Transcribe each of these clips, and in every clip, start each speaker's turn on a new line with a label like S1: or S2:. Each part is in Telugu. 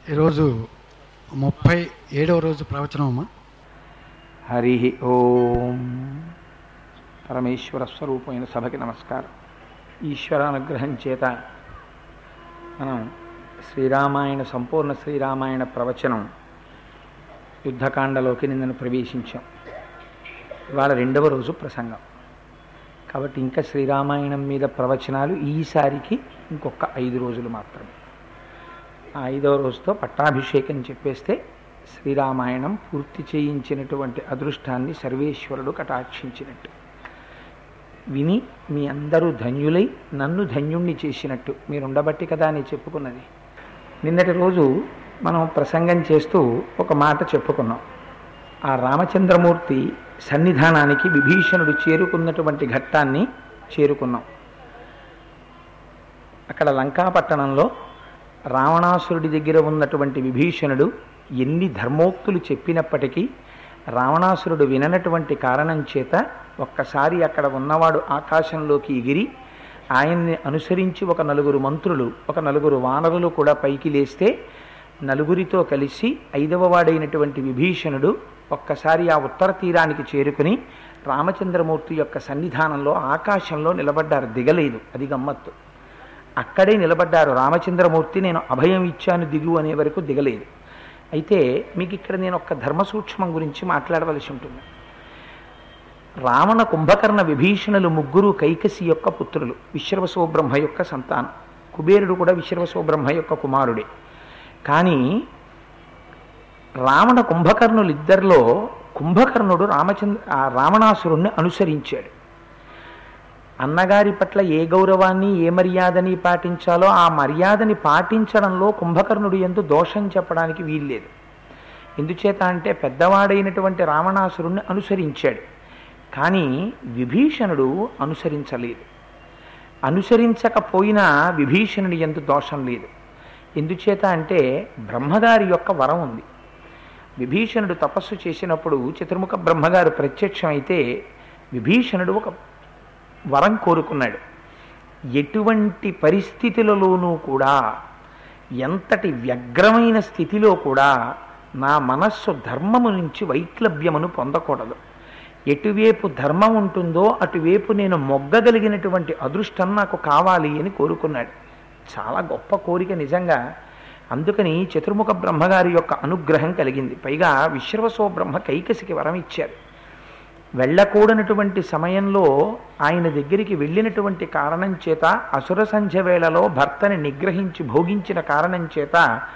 S1: ఈరోజు ముప్పై ఏడవ రోజు ప్రవచనం అమ్మా
S2: హరి ఓం పరమేశ్వర స్వరూపమైన సభకి నమస్కారం ఈశ్వరానుగ్రహం చేత మనం శ్రీరామాయణ సంపూర్ణ శ్రీరామాయణ ప్రవచనం యుద్ధకాండలోకి నిన్నను ప్రవేశించాం ఇవాళ రెండవ రోజు ప్రసంగం కాబట్టి ఇంకా శ్రీరామాయణం మీద ప్రవచనాలు ఈసారికి ఇంకొక ఐదు రోజులు మాత్రమే ఆ ఐదవ రోజుతో పట్టాభిషేకం చెప్పేస్తే శ్రీరామాయణం పూర్తి చేయించినటువంటి అదృష్టాన్ని సర్వేశ్వరుడు కటాక్షించినట్టు విని మీ అందరూ ధన్యులై నన్ను ధన్యుణ్ణి చేసినట్టు మీరు ఉండబట్టి కదా అని చెప్పుకున్నది నిన్నటి రోజు మనం ప్రసంగం చేస్తూ ఒక మాట చెప్పుకున్నాం ఆ రామచంద్రమూర్తి సన్నిధానానికి విభీషణుడు చేరుకున్నటువంటి ఘట్టాన్ని చేరుకున్నాం అక్కడ లంకాపట్టణంలో రావణాసురుడి దగ్గర ఉన్నటువంటి విభీషణుడు ఎన్ని ధర్మోక్తులు చెప్పినప్పటికీ రావణాసురుడు విననటువంటి కారణం చేత ఒక్కసారి అక్కడ ఉన్నవాడు ఆకాశంలోకి ఎగిరి ఆయన్ని అనుసరించి ఒక నలుగురు మంత్రులు ఒక నలుగురు వానరులు కూడా పైకి లేస్తే నలుగురితో కలిసి ఐదవ వాడైనటువంటి విభీషణుడు ఒక్కసారి ఆ ఉత్తర తీరానికి చేరుకుని రామచంద్రమూర్తి యొక్క సన్నిధానంలో ఆకాశంలో నిలబడ్డారు దిగలేదు అది గమ్మత్తు అక్కడే నిలబడ్డారు రామచంద్రమూర్తి నేను అభయం ఇచ్చాను దిగు అనే వరకు దిగలేదు అయితే మీకు ఇక్కడ నేను ఒక ధర్మ సూక్ష్మం గురించి మాట్లాడవలసి ఉంటుంది రావణ కుంభకర్ణ విభీషణులు ముగ్గురు కైకసి యొక్క పుత్రులు విశ్రవసోబ్రహ్మ యొక్క సంతానం కుబేరుడు కూడా విశ్రవసోబ్రహ్మ యొక్క కుమారుడే కానీ రావణ కుంభకర్ణులిద్దరిలో కుంభకర్ణుడు రామచంద్ర ఆ రావణాసురుణ్ణి అనుసరించాడు అన్నగారి పట్ల ఏ గౌరవాన్ని ఏ మర్యాదని పాటించాలో ఆ మర్యాదని పాటించడంలో కుంభకర్ణుడు ఎందు దోషం చెప్పడానికి వీల్లేదు ఎందుచేత అంటే పెద్దవాడైనటువంటి రావణాసురుణ్ణి అనుసరించాడు కానీ విభీషణుడు అనుసరించలేదు అనుసరించకపోయినా విభీషణుడి ఎందు దోషం లేదు ఎందుచేత అంటే బ్రహ్మగారి యొక్క వరం ఉంది విభీషణుడు తపస్సు చేసినప్పుడు చతుర్ముఖ బ్రహ్మగారు ప్రత్యక్షమైతే విభీషణుడు ఒక వరం కోరుకున్నాడు ఎటువంటి పరిస్థితులలోనూ కూడా ఎంతటి వ్యగ్రమైన స్థితిలో కూడా నా మనస్సు ధర్మము నుంచి వైక్లభ్యమును పొందకూడదు ఎటువైపు ధర్మం ఉంటుందో అటువైపు నేను మొగ్గగలిగినటువంటి అదృష్టం నాకు కావాలి అని కోరుకున్నాడు చాలా గొప్ప కోరిక నిజంగా అందుకని చతుర్ముఖ బ్రహ్మగారి యొక్క అనుగ్రహం కలిగింది పైగా విశ్రవసో బ్రహ్మ కైకసికి వరం ఇచ్చారు వెళ్ళకూడనటువంటి సమయంలో ఆయన దగ్గరికి వెళ్ళినటువంటి కారణం చేత అసుర సంధ్య వేళలో భర్తని నిగ్రహించి భోగించిన కారణం చేత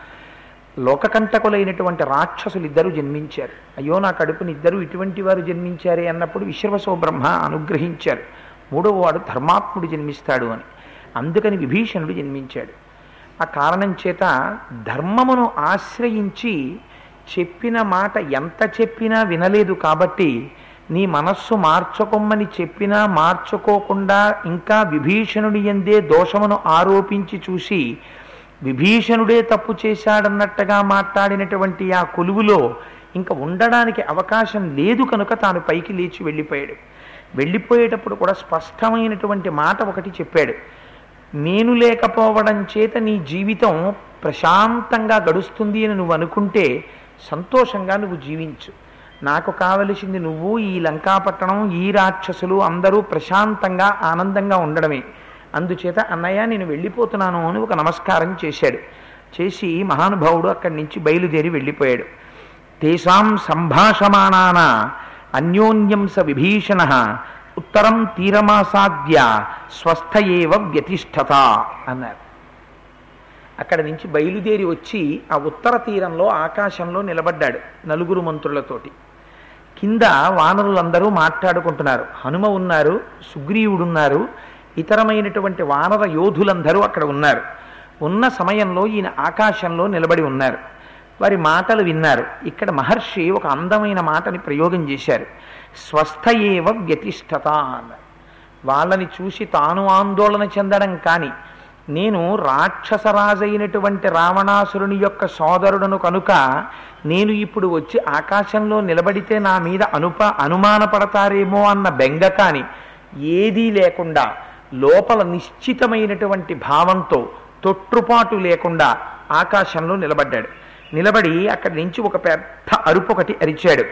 S2: లోకకంటకులైనటువంటి రాక్షసులు ఇద్దరు జన్మించారు అయ్యో నా కడుపుని ఇద్దరు ఇటువంటి వారు జన్మించారే అన్నప్పుడు విశ్రవసో బ్రహ్మ అనుగ్రహించారు మూడవ వాడు ధర్మాత్ముడు జన్మిస్తాడు అని అందుకని విభీషణుడు జన్మించాడు ఆ కారణం చేత ధర్మమును ఆశ్రయించి చెప్పిన మాట ఎంత చెప్పినా వినలేదు కాబట్టి నీ మనస్సు మార్చుకోమని చెప్పినా మార్చుకోకుండా ఇంకా విభీషణుడి ఎందే దోషమును ఆరోపించి చూసి విభీషణుడే తప్పు చేశాడన్నట్టుగా మాట్లాడినటువంటి ఆ కొలువులో ఇంకా ఉండడానికి అవకాశం లేదు కనుక తాను పైకి లేచి వెళ్ళిపోయాడు వెళ్ళిపోయేటప్పుడు కూడా స్పష్టమైనటువంటి మాట ఒకటి చెప్పాడు నేను లేకపోవడం చేత నీ జీవితం ప్రశాంతంగా గడుస్తుంది అని నువ్వు అనుకుంటే సంతోషంగా నువ్వు జీవించు నాకు కావలసింది నువ్వు ఈ లంకాపట్టణం ఈ రాక్షసులు అందరూ ప్రశాంతంగా ఆనందంగా ఉండడమే అందుచేత అన్నయ్య నేను వెళ్ళిపోతున్నాను అని ఒక నమస్కారం చేశాడు చేసి మహానుభావుడు అక్కడి నుంచి బయలుదేరి వెళ్ళిపోయాడు తేషాం సంభాషమానాన అన్యోన్యం స విభీషణ ఉత్తరం తీరమాసాద్య స్వస్థ ఏవ వ్యతిష్టత అన్నారు అక్కడ నుంచి బయలుదేరి వచ్చి ఆ ఉత్తర తీరంలో ఆకాశంలో నిలబడ్డాడు నలుగురు మంత్రులతోటి కింద వానరులందరూ మాట్లాడుకుంటున్నారు హనుమ ఉన్నారు సుగ్రీవుడున్నారు ఇతరమైనటువంటి వానర యోధులందరూ అక్కడ ఉన్నారు ఉన్న సమయంలో ఈయన ఆకాశంలో నిలబడి ఉన్నారు వారి మాటలు విన్నారు ఇక్కడ మహర్షి ఒక అందమైన మాటని ప్రయోగం చేశారు స్వస్థ ఏవ వ్యతిష్టత అన్నారు వాళ్ళని చూసి తాను ఆందోళన చెందడం కానీ నేను రాక్షసరాజైనటువంటి రావణాసురుని యొక్క సోదరుడను కనుక నేను ఇప్పుడు వచ్చి ఆకాశంలో నిలబడితే నా మీద అనుప అనుమానపడతారేమో అన్న బెంగ కానీ ఏదీ లేకుండా లోపల నిశ్చితమైనటువంటి భావంతో తొట్టుపాటు లేకుండా ఆకాశంలో నిలబడ్డాడు నిలబడి అక్కడి నుంచి ఒక పెద్ద అరుపు ఒకటి అరిచాడు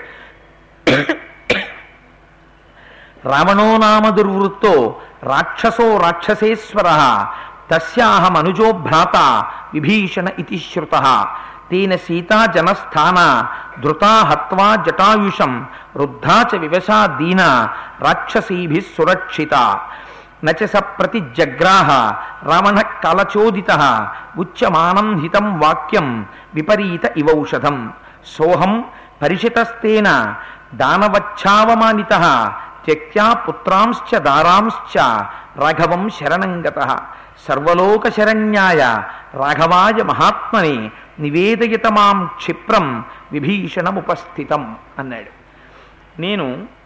S2: రావణో నామ దుర్వృత్తో రాక్షసో రాక్షసేశ్వర తస్యాహమనుజో భ్రాత విభీషణ ఇతి శ్రుత తేన సీతా జనస్థాన ధృతా హత్వా జటాయుషం వృద్ధా చ వివశా దీన రాక్షసీభి సురక్షిత నచ స ప్రతిజగ్రాహ రావణ కలచోదిత ఉచ్యమానం హితం వాక్యం విపరీత ఇవౌషధం సోహం పరిషితస్తేన దానవచ్చావమానిత త్యక్త్యా పుత్రాంశ్చ దారాంశ్చ రాఘవం శరణంగత సర్వలోకశరణ్యాయ రాఘవాయ మహాత్మనే నివేదయత మాం క్షిప్రం విభీషణముపస్థితం అన్నాడు నేను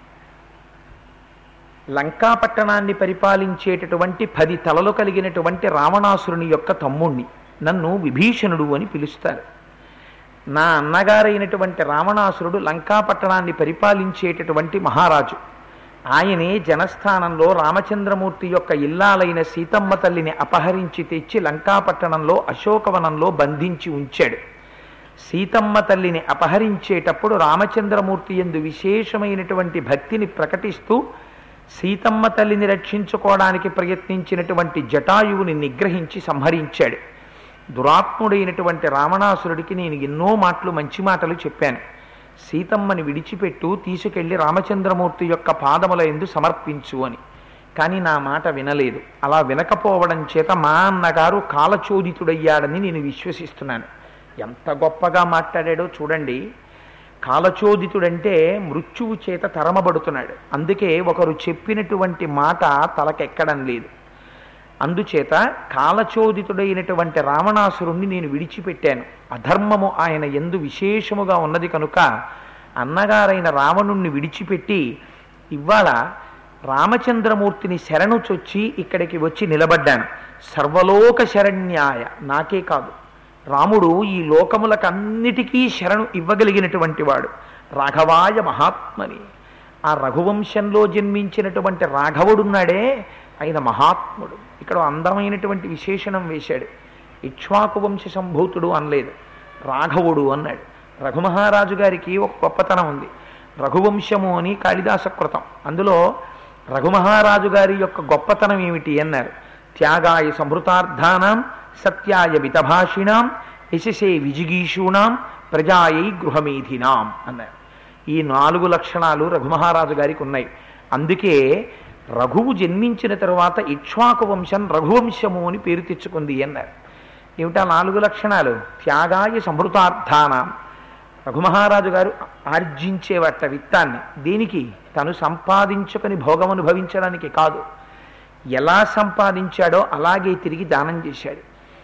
S2: లంకాపట్టణాన్ని పరిపాలించేటటువంటి పది తలలు కలిగినటువంటి రావణాసురుని యొక్క తమ్ముణ్ణి నన్ను విభీషణుడు అని పిలుస్తారు నా అన్నగారైనటువంటి రావణాసురుడు లంకాపట్టణాన్ని పరిపాలించేటటువంటి మహారాజు ఆయనే జనస్థానంలో రామచంద్రమూర్తి యొక్క ఇల్లాలైన సీతమ్మ తల్లిని అపహరించి తెచ్చి లంకాపట్టణంలో అశోకవనంలో బంధించి ఉంచాడు సీతమ్మ తల్లిని అపహరించేటప్పుడు రామచంద్రమూర్తి ఎందు విశేషమైనటువంటి భక్తిని ప్రకటిస్తూ సీతమ్మ తల్లిని రక్షించుకోవడానికి ప్రయత్నించినటువంటి జటాయువుని నిగ్రహించి సంహరించాడు దురాత్ముడైనటువంటి రావణాసురుడికి నేను ఎన్నో మాటలు మంచి మాటలు చెప్పాను సీతమ్మని విడిచిపెట్టు తీసుకెళ్లి రామచంద్రమూర్తి యొక్క పాదముల ఎందు సమర్పించు అని కానీ నా మాట వినలేదు అలా వినకపోవడం చేత మా అన్నగారు కాలచోదితుడయ్యాడని నేను విశ్వసిస్తున్నాను ఎంత గొప్పగా మాట్లాడాడో చూడండి కాలచోదితుడంటే మృత్యువు చేత తరమబడుతున్నాడు అందుకే ఒకరు చెప్పినటువంటి మాట తలకెక్కడం లేదు అందుచేత కాలచోదితుడైనటువంటి రావణాసురుణ్ణి నేను విడిచిపెట్టాను అధర్మము ఆయన ఎందు విశేషముగా ఉన్నది కనుక అన్నగారైన రావణుణ్ణి విడిచిపెట్టి ఇవాళ రామచంద్రమూర్తిని శరణు చొచ్చి ఇక్కడికి వచ్చి నిలబడ్డాను సర్వలోక శరణ్యాయ నాకే కాదు రాముడు ఈ లోకములకన్నిటికీ శరణు ఇవ్వగలిగినటువంటి వాడు రాఘవాయ మహాత్మని ఆ రఘువంశంలో జన్మించినటువంటి రాఘవుడున్నాడే ఆయన మహాత్ముడు ఇక్కడ అందమైనటువంటి విశేషణం వేశాడు ఇక్ష్వాకు వంశ సంభూతుడు అనలేదు రాఘవుడు అన్నాడు రఘుమహారాజు గారికి ఒక గొప్పతనం ఉంది రఘువంశము అని కాళిదాస కృతం అందులో రఘుమహారాజు గారి యొక్క గొప్పతనం ఏమిటి అన్నారు త్యాగాయ సంభృతార్థానాం సత్యాయ మితభాషిణాం యశసే విజిగీషూణాం ప్రజాయై గృహమేధినాం అన్నారు ఈ నాలుగు లక్షణాలు రఘుమహారాజు గారికి ఉన్నాయి అందుకే రఘువు జన్మించిన తరువాత ఇక్ష్వాకు వంశం రఘువంశము అని పేరు తెచ్చుకుంది అన్నారు ఏమిటా నాలుగు లక్షణాలు త్యాగాయ సంభృతార్థానాం రఘుమహారాజు గారు ఆర్జించేవట విత్తాన్ని దేనికి తను సంపాదించుకొని భోగం అనుభవించడానికి కాదు ఎలా సంపాదించాడో అలాగే తిరిగి దానం చేశాడు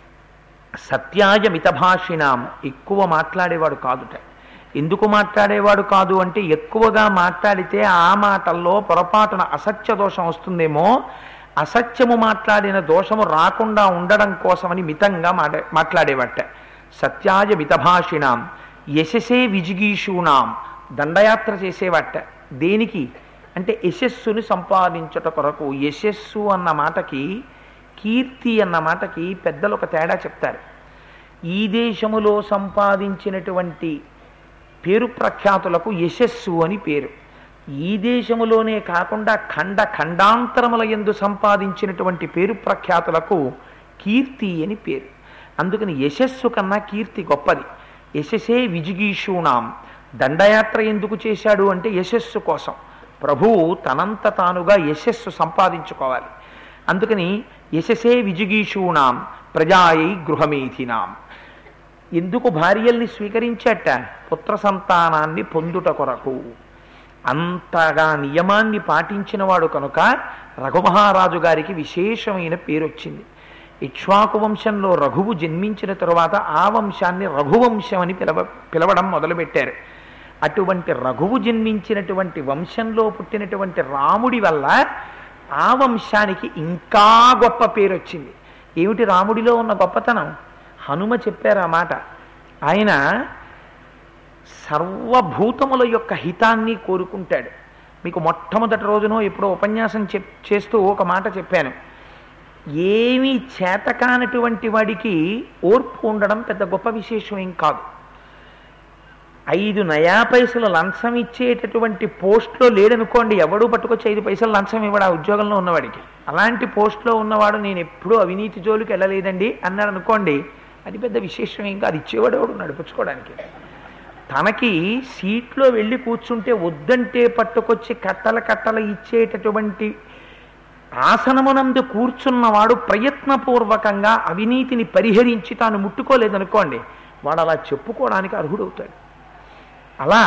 S2: సత్యాయ మితభాషిణాం ఎక్కువ మాట్లాడేవాడు కాదుట ఎందుకు మాట్లాడేవాడు కాదు అంటే ఎక్కువగా మాట్లాడితే ఆ మాటల్లో పొరపాటున అసత్య దోషం వస్తుందేమో అసత్యము మాట్లాడిన దోషము రాకుండా ఉండడం కోసమని మితంగా మాట మాట్లాడేవట సత్యాయ మితభాషిణాం యశసే విజిగీషూణాం దండయాత్ర చేసేవట దేనికి అంటే యశస్సుని సంపాదించుట కొరకు యశస్సు అన్న మాటకి కీర్తి అన్న మాటకి పెద్దలు ఒక తేడా చెప్తారు ఈ దేశములో సంపాదించినటువంటి పేరు ప్రఖ్యాతులకు యశస్సు అని పేరు ఈ దేశములోనే కాకుండా ఖండ ఖండాంతరముల ఎందు సంపాదించినటువంటి పేరు ప్రఖ్యాతులకు కీర్తి అని పేరు అందుకని యశస్సు కన్నా కీర్తి గొప్పది యశసే విజిగీషూణాం దండయాత్ర ఎందుకు చేశాడు అంటే యశస్సు కోసం ప్రభువు తనంత తానుగా యశస్సు సంపాదించుకోవాలి అందుకని యశసే విజిగీషూణాం ప్రజాయై గృహమేధినాం ఎందుకు భార్యల్ని స్వీకరించట పుత్ర సంతానాన్ని పొందుట కొరకు అంతగా నియమాన్ని పాటించినవాడు కనుక రఘుమహారాజు గారికి విశేషమైన పేరు వచ్చింది ఇక్ష్వాకు వంశంలో రఘువు జన్మించిన తరువాత ఆ వంశాన్ని రఘువంశం అని పిలవ పిలవడం మొదలుపెట్టారు అటువంటి రఘువు జన్మించినటువంటి వంశంలో పుట్టినటువంటి రాముడి వల్ల ఆ వంశానికి ఇంకా గొప్ప పేరు వచ్చింది ఏమిటి రాముడిలో ఉన్న గొప్పతనం హనుమ చెప్పారు ఆ మాట ఆయన సర్వభూతముల యొక్క హితాన్ని కోరుకుంటాడు మీకు మొట్టమొదటి రోజునో ఎప్పుడో ఉపన్యాసం చెప్ చేస్తూ ఒక మాట చెప్పాను ఏమీ చేతకానటువంటి వాడికి ఓర్పు ఉండడం పెద్ద గొప్ప విశేషం ఏం కాదు ఐదు నయా పైసలు లంచం ఇచ్చేటటువంటి పోస్ట్లో లేడనుకోండి ఎవడూ పట్టుకొచ్చి ఐదు పైసలు లంచం ఇవ్వడు ఆ ఉద్యోగంలో ఉన్నవాడికి అలాంటి పోస్ట్లో ఉన్నవాడు నేను ఎప్పుడూ అవినీతి జోలికి వెళ్ళలేదండి అన్నాడు అనుకోండి అది పెద్ద విశేషం ఏం కాదు ఇచ్చేవాడు ఎవడు నడిపించుకోవడానికి తనకి సీట్లో వెళ్ళి కూర్చుంటే వద్దంటే పట్టుకొచ్చి కట్టల కట్టల ఇచ్చేటటువంటి ఆసనమునందు కూర్చున్నవాడు ప్రయత్నపూర్వకంగా అవినీతిని పరిహరించి తాను ముట్టుకోలేదనుకోండి వాడు అలా చెప్పుకోవడానికి అర్హుడవుతాడు అలా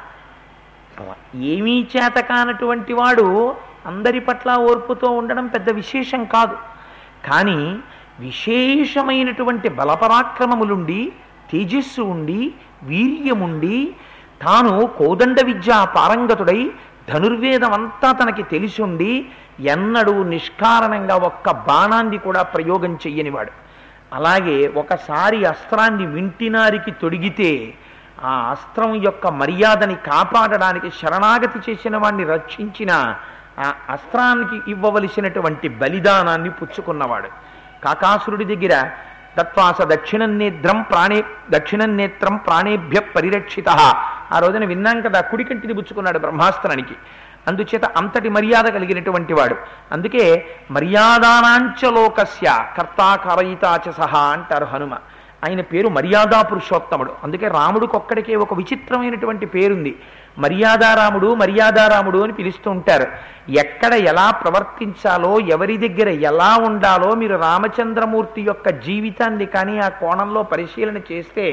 S2: అలా ఏమీ చేత కానటువంటి వాడు అందరి పట్ల ఓర్పుతో ఉండడం పెద్ద విశేషం కాదు కానీ విశేషమైనటువంటి బలపరాక్రమములుండి తేజస్సు ఉండి వీర్యముండి తాను కోదండ విద్య పారంగతుడై ధనుర్వేదం అంతా తనకి తెలిసుండి ఎన్నడూ నిష్కారణంగా ఒక్క బాణాన్ని కూడా ప్రయోగం చెయ్యనివాడు అలాగే ఒకసారి అస్త్రాన్ని వింటినారికి తొడిగితే ఆ అస్త్రం యొక్క మర్యాదని కాపాడడానికి శరణాగతి చేసిన వాడిని రక్షించిన ఆ అస్త్రానికి ఇవ్వవలసినటువంటి బలిదానాన్ని పుచ్చుకున్నవాడు కాకాసురుడి దగ్గర దత్వాస దక్షిణన్నేత్రం ప్రాణే దక్షిణన్నేత్రం ప్రాణేభ్య పరిరక్షిత ఆ రోజున విన్నాం కదా కుడి కంటిని పుచ్చుకున్నాడు బ్రహ్మాస్త్రానికి అందుచేత అంతటి మర్యాద కలిగినటువంటి వాడు అందుకే మర్యాదానాంచలోకస్య కర్తాకరయితాచ సహా అంటారు హనుమ ఆయన పేరు మర్యాదా పురుషోత్తముడు అందుకే రాముడికొక్కడికే ఒక విచిత్రమైనటువంటి పేరుంది మర్యాదారాముడు మర్యాదారాముడు అని పిలుస్తూ ఉంటారు ఎక్కడ ఎలా ప్రవర్తించాలో ఎవరి దగ్గర ఎలా ఉండాలో మీరు రామచంద్రమూర్తి యొక్క జీవితాన్ని కానీ ఆ కోణంలో పరిశీలన చేస్తే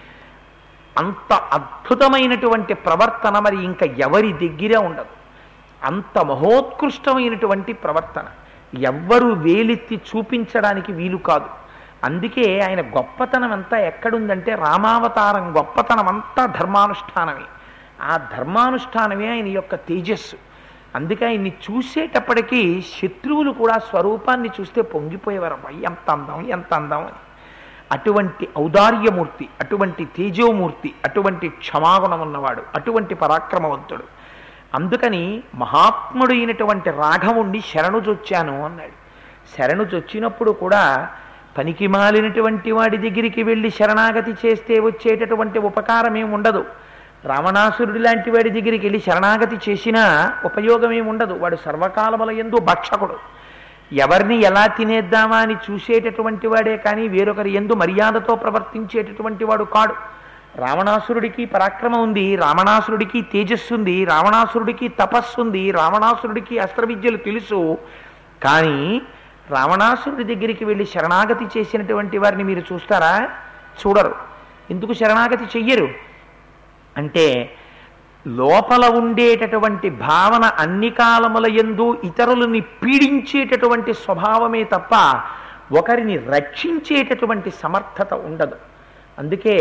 S2: అంత అద్భుతమైనటువంటి ప్రవర్తన మరి ఇంకా ఎవరి దగ్గర ఉండదు అంత మహోత్కృష్టమైనటువంటి ప్రవర్తన ఎవ్వరూ వేలెత్తి చూపించడానికి వీలు కాదు అందుకే ఆయన గొప్పతనం అంతా ఎక్కడుందంటే రామావతారం గొప్పతనం అంతా ధర్మానుష్ఠానమే ఆ ధర్మానుష్ఠానమే ఆయన యొక్క తేజస్సు అందుకే ఆయన్ని చూసేటప్పటికీ శత్రువులు కూడా స్వరూపాన్ని చూస్తే పొంగిపోయేవారు అబ్బా, ఎంత అందం ఎంత అందం అని అటువంటి ఔదార్యమూర్తి అటువంటి తేజోమూర్తి అటువంటి క్షమాగుణం ఉన్నవాడు అటువంటి పరాక్రమవంతుడు అందుకని మహాత్ముడైనటువంటి రాఘవుణ్ణి శరణు చొచ్చాను అన్నాడు శరణు చొచ్చినప్పుడు కూడా పనికి మాలినటువంటి వాడి దగ్గరికి వెళ్ళి శరణాగతి చేస్తే వచ్చేటటువంటి ఉపకారం ఏమి ఉండదు రావణాసురుడి లాంటి వాడి దగ్గరికి వెళ్ళి శరణాగతి చేసినా ఉపయోగం ఏమి ఉండదు వాడు సర్వకాలముల ఎందు భక్షకుడు ఎవరిని ఎలా తినేద్దామా అని చూసేటటువంటి వాడే కానీ వేరొకరి ఎందు మర్యాదతో ప్రవర్తించేటటువంటి వాడు కాడు రావణాసురుడికి పరాక్రమం ఉంది రావణాసురుడికి తేజస్సు ఉంది రావణాసురుడికి తపస్సు ఉంది రావణాసురుడికి అస్త్ర విద్యలు తెలుసు కానీ రావణాసురుడి దగ్గరికి వెళ్ళి శరణాగతి చేసినటువంటి వారిని మీరు చూస్తారా చూడరు ఎందుకు శరణాగతి చెయ్యరు అంటే లోపల ఉండేటటువంటి భావన అన్ని కాలముల ఎందు ఇతరులని పీడించేటటువంటి స్వభావమే తప్ప ఒకరిని రక్షించేటటువంటి సమర్థత ఉండదు అందుకే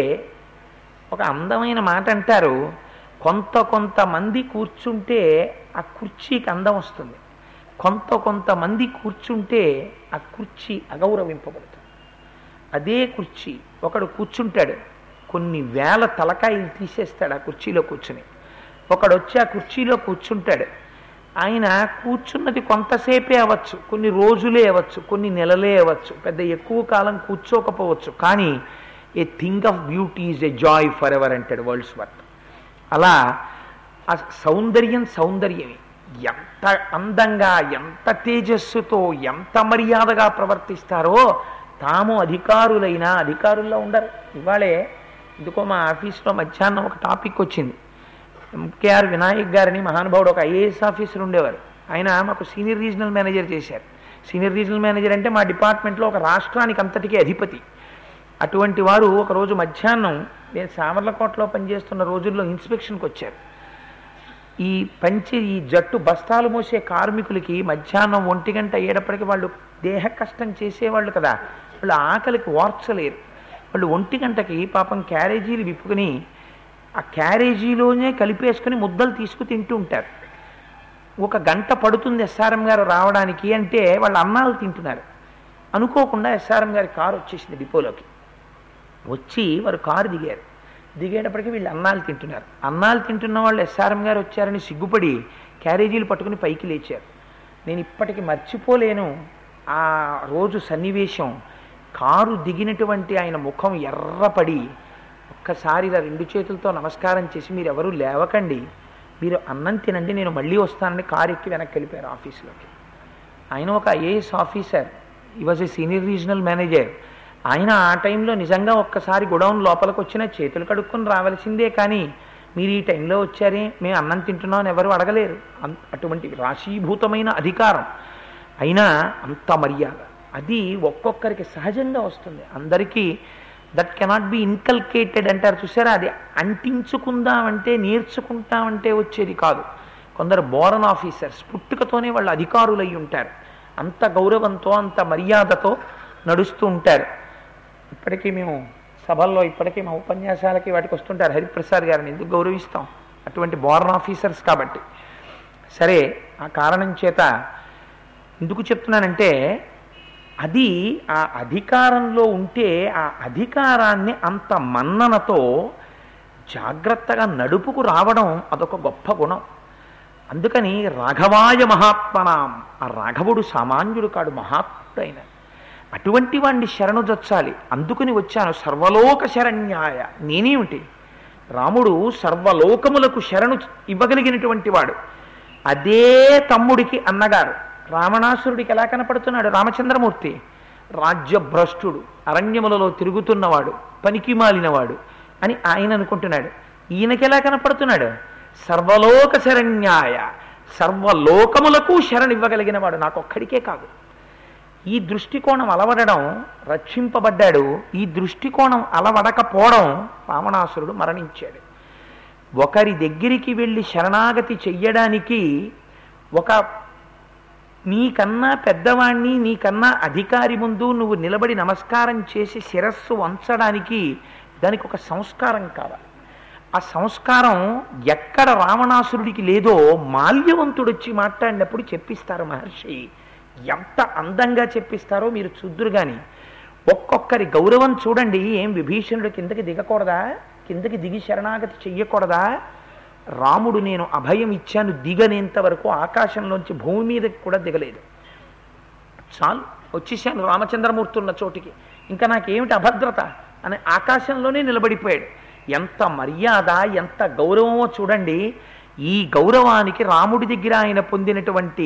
S2: ఒక అందమైన మాట అంటారు కొంత కొంతమంది కూర్చుంటే ఆ కుర్చీకి అందం వస్తుంది కొంత కొంతమంది కూర్చుంటే ఆ కుర్చీ అగౌరవింపబడుతుంది అదే కుర్చీ ఒకడు కూర్చుంటాడు కొన్ని వేల తలకాయలు తీసేస్తాడు ఆ కుర్చీలో కూర్చుని ఒకడు వచ్చి ఆ కుర్చీలో కూర్చుంటాడు ఆయన కూర్చున్నది కొంతసేపే అవ్వచ్చు కొన్ని రోజులే అవ్వచ్చు కొన్ని నెలలే అవ్వచ్చు పెద్ద ఎక్కువ కాలం కూర్చోకపోవచ్చు కానీ a thing of beauty is a joy for ever అంటాడు వరల్డ్స్ వర్త్ అలా ఆ సౌందర్యం సౌందర్యమే ఎంత అందంగా ఎంత తేజస్సుతో ఎంత మర్యాదగా ప్రవర్తిస్తారో తాము అధికారులైనా అధికారుల్లో ఉండరు ఇవాళే ఎందుకో మా ఆఫీస్లో మధ్యాహ్నం ఒక టాపిక్ వచ్చింది ఎంకేఆర్ వినాయక్ గారిని మహానుభావుడు ఒక ఐఏఎస్ ఆఫీసర్ ఉండేవారు ఆయన మాకు సీనియర్ రీజనల్ మేనేజర్ చేశారు సీనియర్ రీజనల్ మేనేజర్ అంటే మా డిపార్ట్మెంట్లో ఒక రాష్ట్రానికి అంతటికీ అధిపతి అటువంటి వారు ఒకరోజు మధ్యాహ్నం నేను సామర్లకోటలో పనిచేస్తున్న రోజుల్లో ఇన్స్పెక్షన్కి వచ్చారు ఈ పంచి ఈ జట్టు బస్తాలు మోసే కార్మికులకి మధ్యాహ్నం ఒంటి గంట అయ్యేటప్పటికి వాళ్ళు దేహ కష్టం చేసేవాళ్ళు కదా వాళ్ళు ఆకలికి ఓర్చలేరు వాళ్ళు ఒంటి గంటకి పాపం క్యారేజీలు విప్పుకొని ఆ క్యారేజీలోనే కలిపేసుకుని ముద్దలు తీసుకు తింటూ ఉంటారు ఒక గంట పడుతుంది ఎస్ఆర్ఎం గారు రావడానికి అంటే వాళ్ళు అన్నాలు తింటున్నారు అనుకోకుండా ఎస్ఆర్ఎం గారి కారు వచ్చేసింది డిపోలోకి వచ్చి వారు కారు దిగారు దిగేటప్పటికి వీళ్ళు అన్నాలు తింటున్నారు అన్నాలు తింటున్న వాళ్ళు ఎస్ఆర్ఎం గారు వచ్చారని సిగ్గుపడి క్యారేజీలు పట్టుకుని పైకి లేచారు నేను ఇప్పటికి మర్చిపోలేను ఆ రోజు సన్నివేశం కారు దిగినటువంటి ఆయన ముఖం ఎర్రపడి ఒక్కసారి ఇలా రెండు చేతులతో నమస్కారం చేసి మీరు ఎవరు లేవకండి మీరు అన్నం తినండి నేను మళ్ళీ వస్తానని కారు ఎక్కి వెనక్కి వెళ్ళిపోయారు ఆఫీస్లోకి ఆయన ఒక IAS officer he was a senior regional manager ఆయన ఆ టైంలో నిజంగా ఒక్కసారి గొడౌన్ లోపలికి వచ్చిన చేతులు కడుక్కొని రావాల్సిందే కానీ మీరు ఈ టైంలో వచ్చారే మేము అన్నం తింటున్నాం అని ఎవరు అడగలేరు అన్- అటువంటి రాశీభూతమైన అధికారం అయినా అంత మర్యాద అది ఒక్కొక్కరికి సహజంగా వస్తుంది అందరికీ దట్ కెనాట్ బి ఇన్కల్కేటెడ్ అంటారు చూసారా అది అంటించుకుందామంటే నేర్చుకుంటామంటే వచ్చేది కాదు కొందరు బోరన్ ఆఫీసర్స్ పుట్టుకతోనే వాళ్ళు అధికారులు అయి ఉంటారు అంత గౌరవంతో అంత మర్యాదతో నడుస్తూ ఉంటారు ఇప్పటికీ మేము సభల్లో ఇప్పటికీ మా ఉపన్యాసాలకి వాటికి వస్తుంటారు హరిప్రసాద్ గారిని ఎందుకు గౌరవిస్తాం అటువంటి బోర్న్ ఆఫీసర్స్ కాబట్టి సరే ఆ కారణం చేత ఎందుకు చెప్తున్నానంటే అది ఆ అధికారంలో ఉంటే ఆ అధికారాన్ని అంత మన్ననతో జాగ్రత్తగా నడుపుకు రావడం అదొక గొప్ప గుణం అందుకని రాఘవాయ మహాత్మనాం ఆ రాఘవుడు సామాన్యుడు కాడు మహాత్ముడైన అటువంటి వాణ్ణి శరణు జొచ్చాలి అందుకుని వచ్చాను సర్వలోక శరణ్యాయ నేనేమిటి రాముడు సర్వలోకములకు శరణు ఇవ్వగలిగినటువంటి వాడు అదే తమ్ముడికి అన్నగారు రావణాసురుడికి ఎలా కనపడుతున్నాడు రామచంద్రమూర్తి రాజ్యభ్రష్టుడు అరణ్యములలో తిరుగుతున్నవాడు పనికి మాలినవాడు అని ఆయన అనుకుంటున్నాడు ఈయనకి ఎలా కనపడుతున్నాడు సర్వలోక శరణ్యాయ సర్వలోకములకు శరణివ్వగలిగిన వాడు నాకొక్కడికే కాదు ఈ దృష్టికోణం అలవడడం రక్షింపబడ్డాడు ఈ దృష్టికోణం అలవడకపోవడం రావణాసురుడు మరణించాడు ఒకరి దగ్గరికి వెళ్ళి శరణాగతి చెయ్యడానికి ఒక నీకన్నా పెద్దవాణ్ణి నీకన్నా అధికారి ముందు నువ్వు నిలబడి నమస్కారం చేసి శిరస్సు వంచడానికి దానికి ఒక సంస్కారం కావాలి ఆ సంస్కారం ఎక్కడ రావణాసురుడికి లేదో మాల్యవంతుడు వచ్చి మాట్లాడినప్పుడు చెప్పిస్తారు మహర్షి ఎంత అందంగా చెప్పిస్తారో మీరు చూద్దురు కానీ ఒక్కొక్కరి గౌరవం చూడండి ఏం విభీషణుడు కిందకి దిగకూడదా కిందకి దిగి శరణాగతి చెయ్యకూడదా రాముడు నేను అభయం ఇచ్చాను దిగనేంత వరకు ఆకాశంలోంచి భూమి మీదకి కూడా దిగలేదు చాలు వచ్చేసాను రామచంద్రమూర్తి ఉన్న చోటికి ఇంకా నాకేమిటి అభద్రత అని ఆకాశంలోనే నిలబడిపోయాడు ఎంత మర్యాద ఎంత గౌరవమో చూడండి ఈ గౌరవానికి రాముడి దగ్గర ఆయన పొందినటువంటి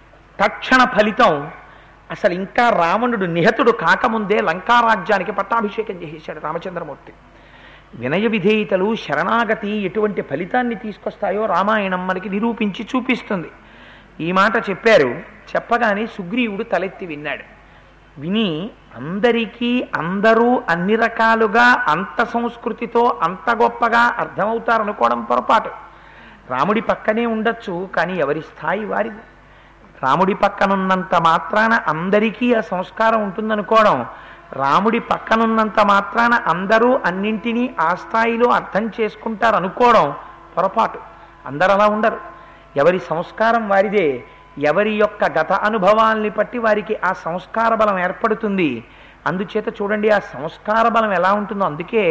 S2: తక్షణ ఫలితం అసలు ఇంకా రావణుడు నిహతుడు కాకముందే లంకారాజ్యానికి పట్టాభిషేకం చేసేశాడు రామచంద్రమూర్తి వినయ విధేయతలు శరణాగతి ఎటువంటి ఫలితాన్ని తీసుకొస్తాయో రామాయణం మనకి నిరూపించి చూపిస్తుంది ఈ మాట చెప్పారు చెప్పగానే సుగ్రీవుడు తలెత్తి విన్నాడు విని అందరికీ అందరూ అన్ని రకాలుగా అంత సంస్కృతితో అంత గొప్పగా అర్థమవుతారనుకోవడం పొరపాటు రాముడి పక్కనే ఉండొచ్చు కానీ ఎవరి స్థాయి వారిది రాముడి పక్కనున్నంత మాత్రాన అందరికీ ఆ సంస్కారం ఉంటుందనుకోవడం రాముడి పక్కనున్నంత మాత్రాన అందరూ అన్నింటినీ ఆ స్థాయిలో అర్థం చేసుకుంటారు అనుకోవడం పొరపాటు అందరు అలా ఉండరు ఎవరి సంస్కారం వారిదే ఎవరి యొక్క గత అనుభవాల్ని బట్టి వారికి ఆ సంస్కార బలం ఏర్పడుతుంది అందుచేత చూడండి ఆ సంస్కార బలం ఎలా ఉంటుందో అందుకే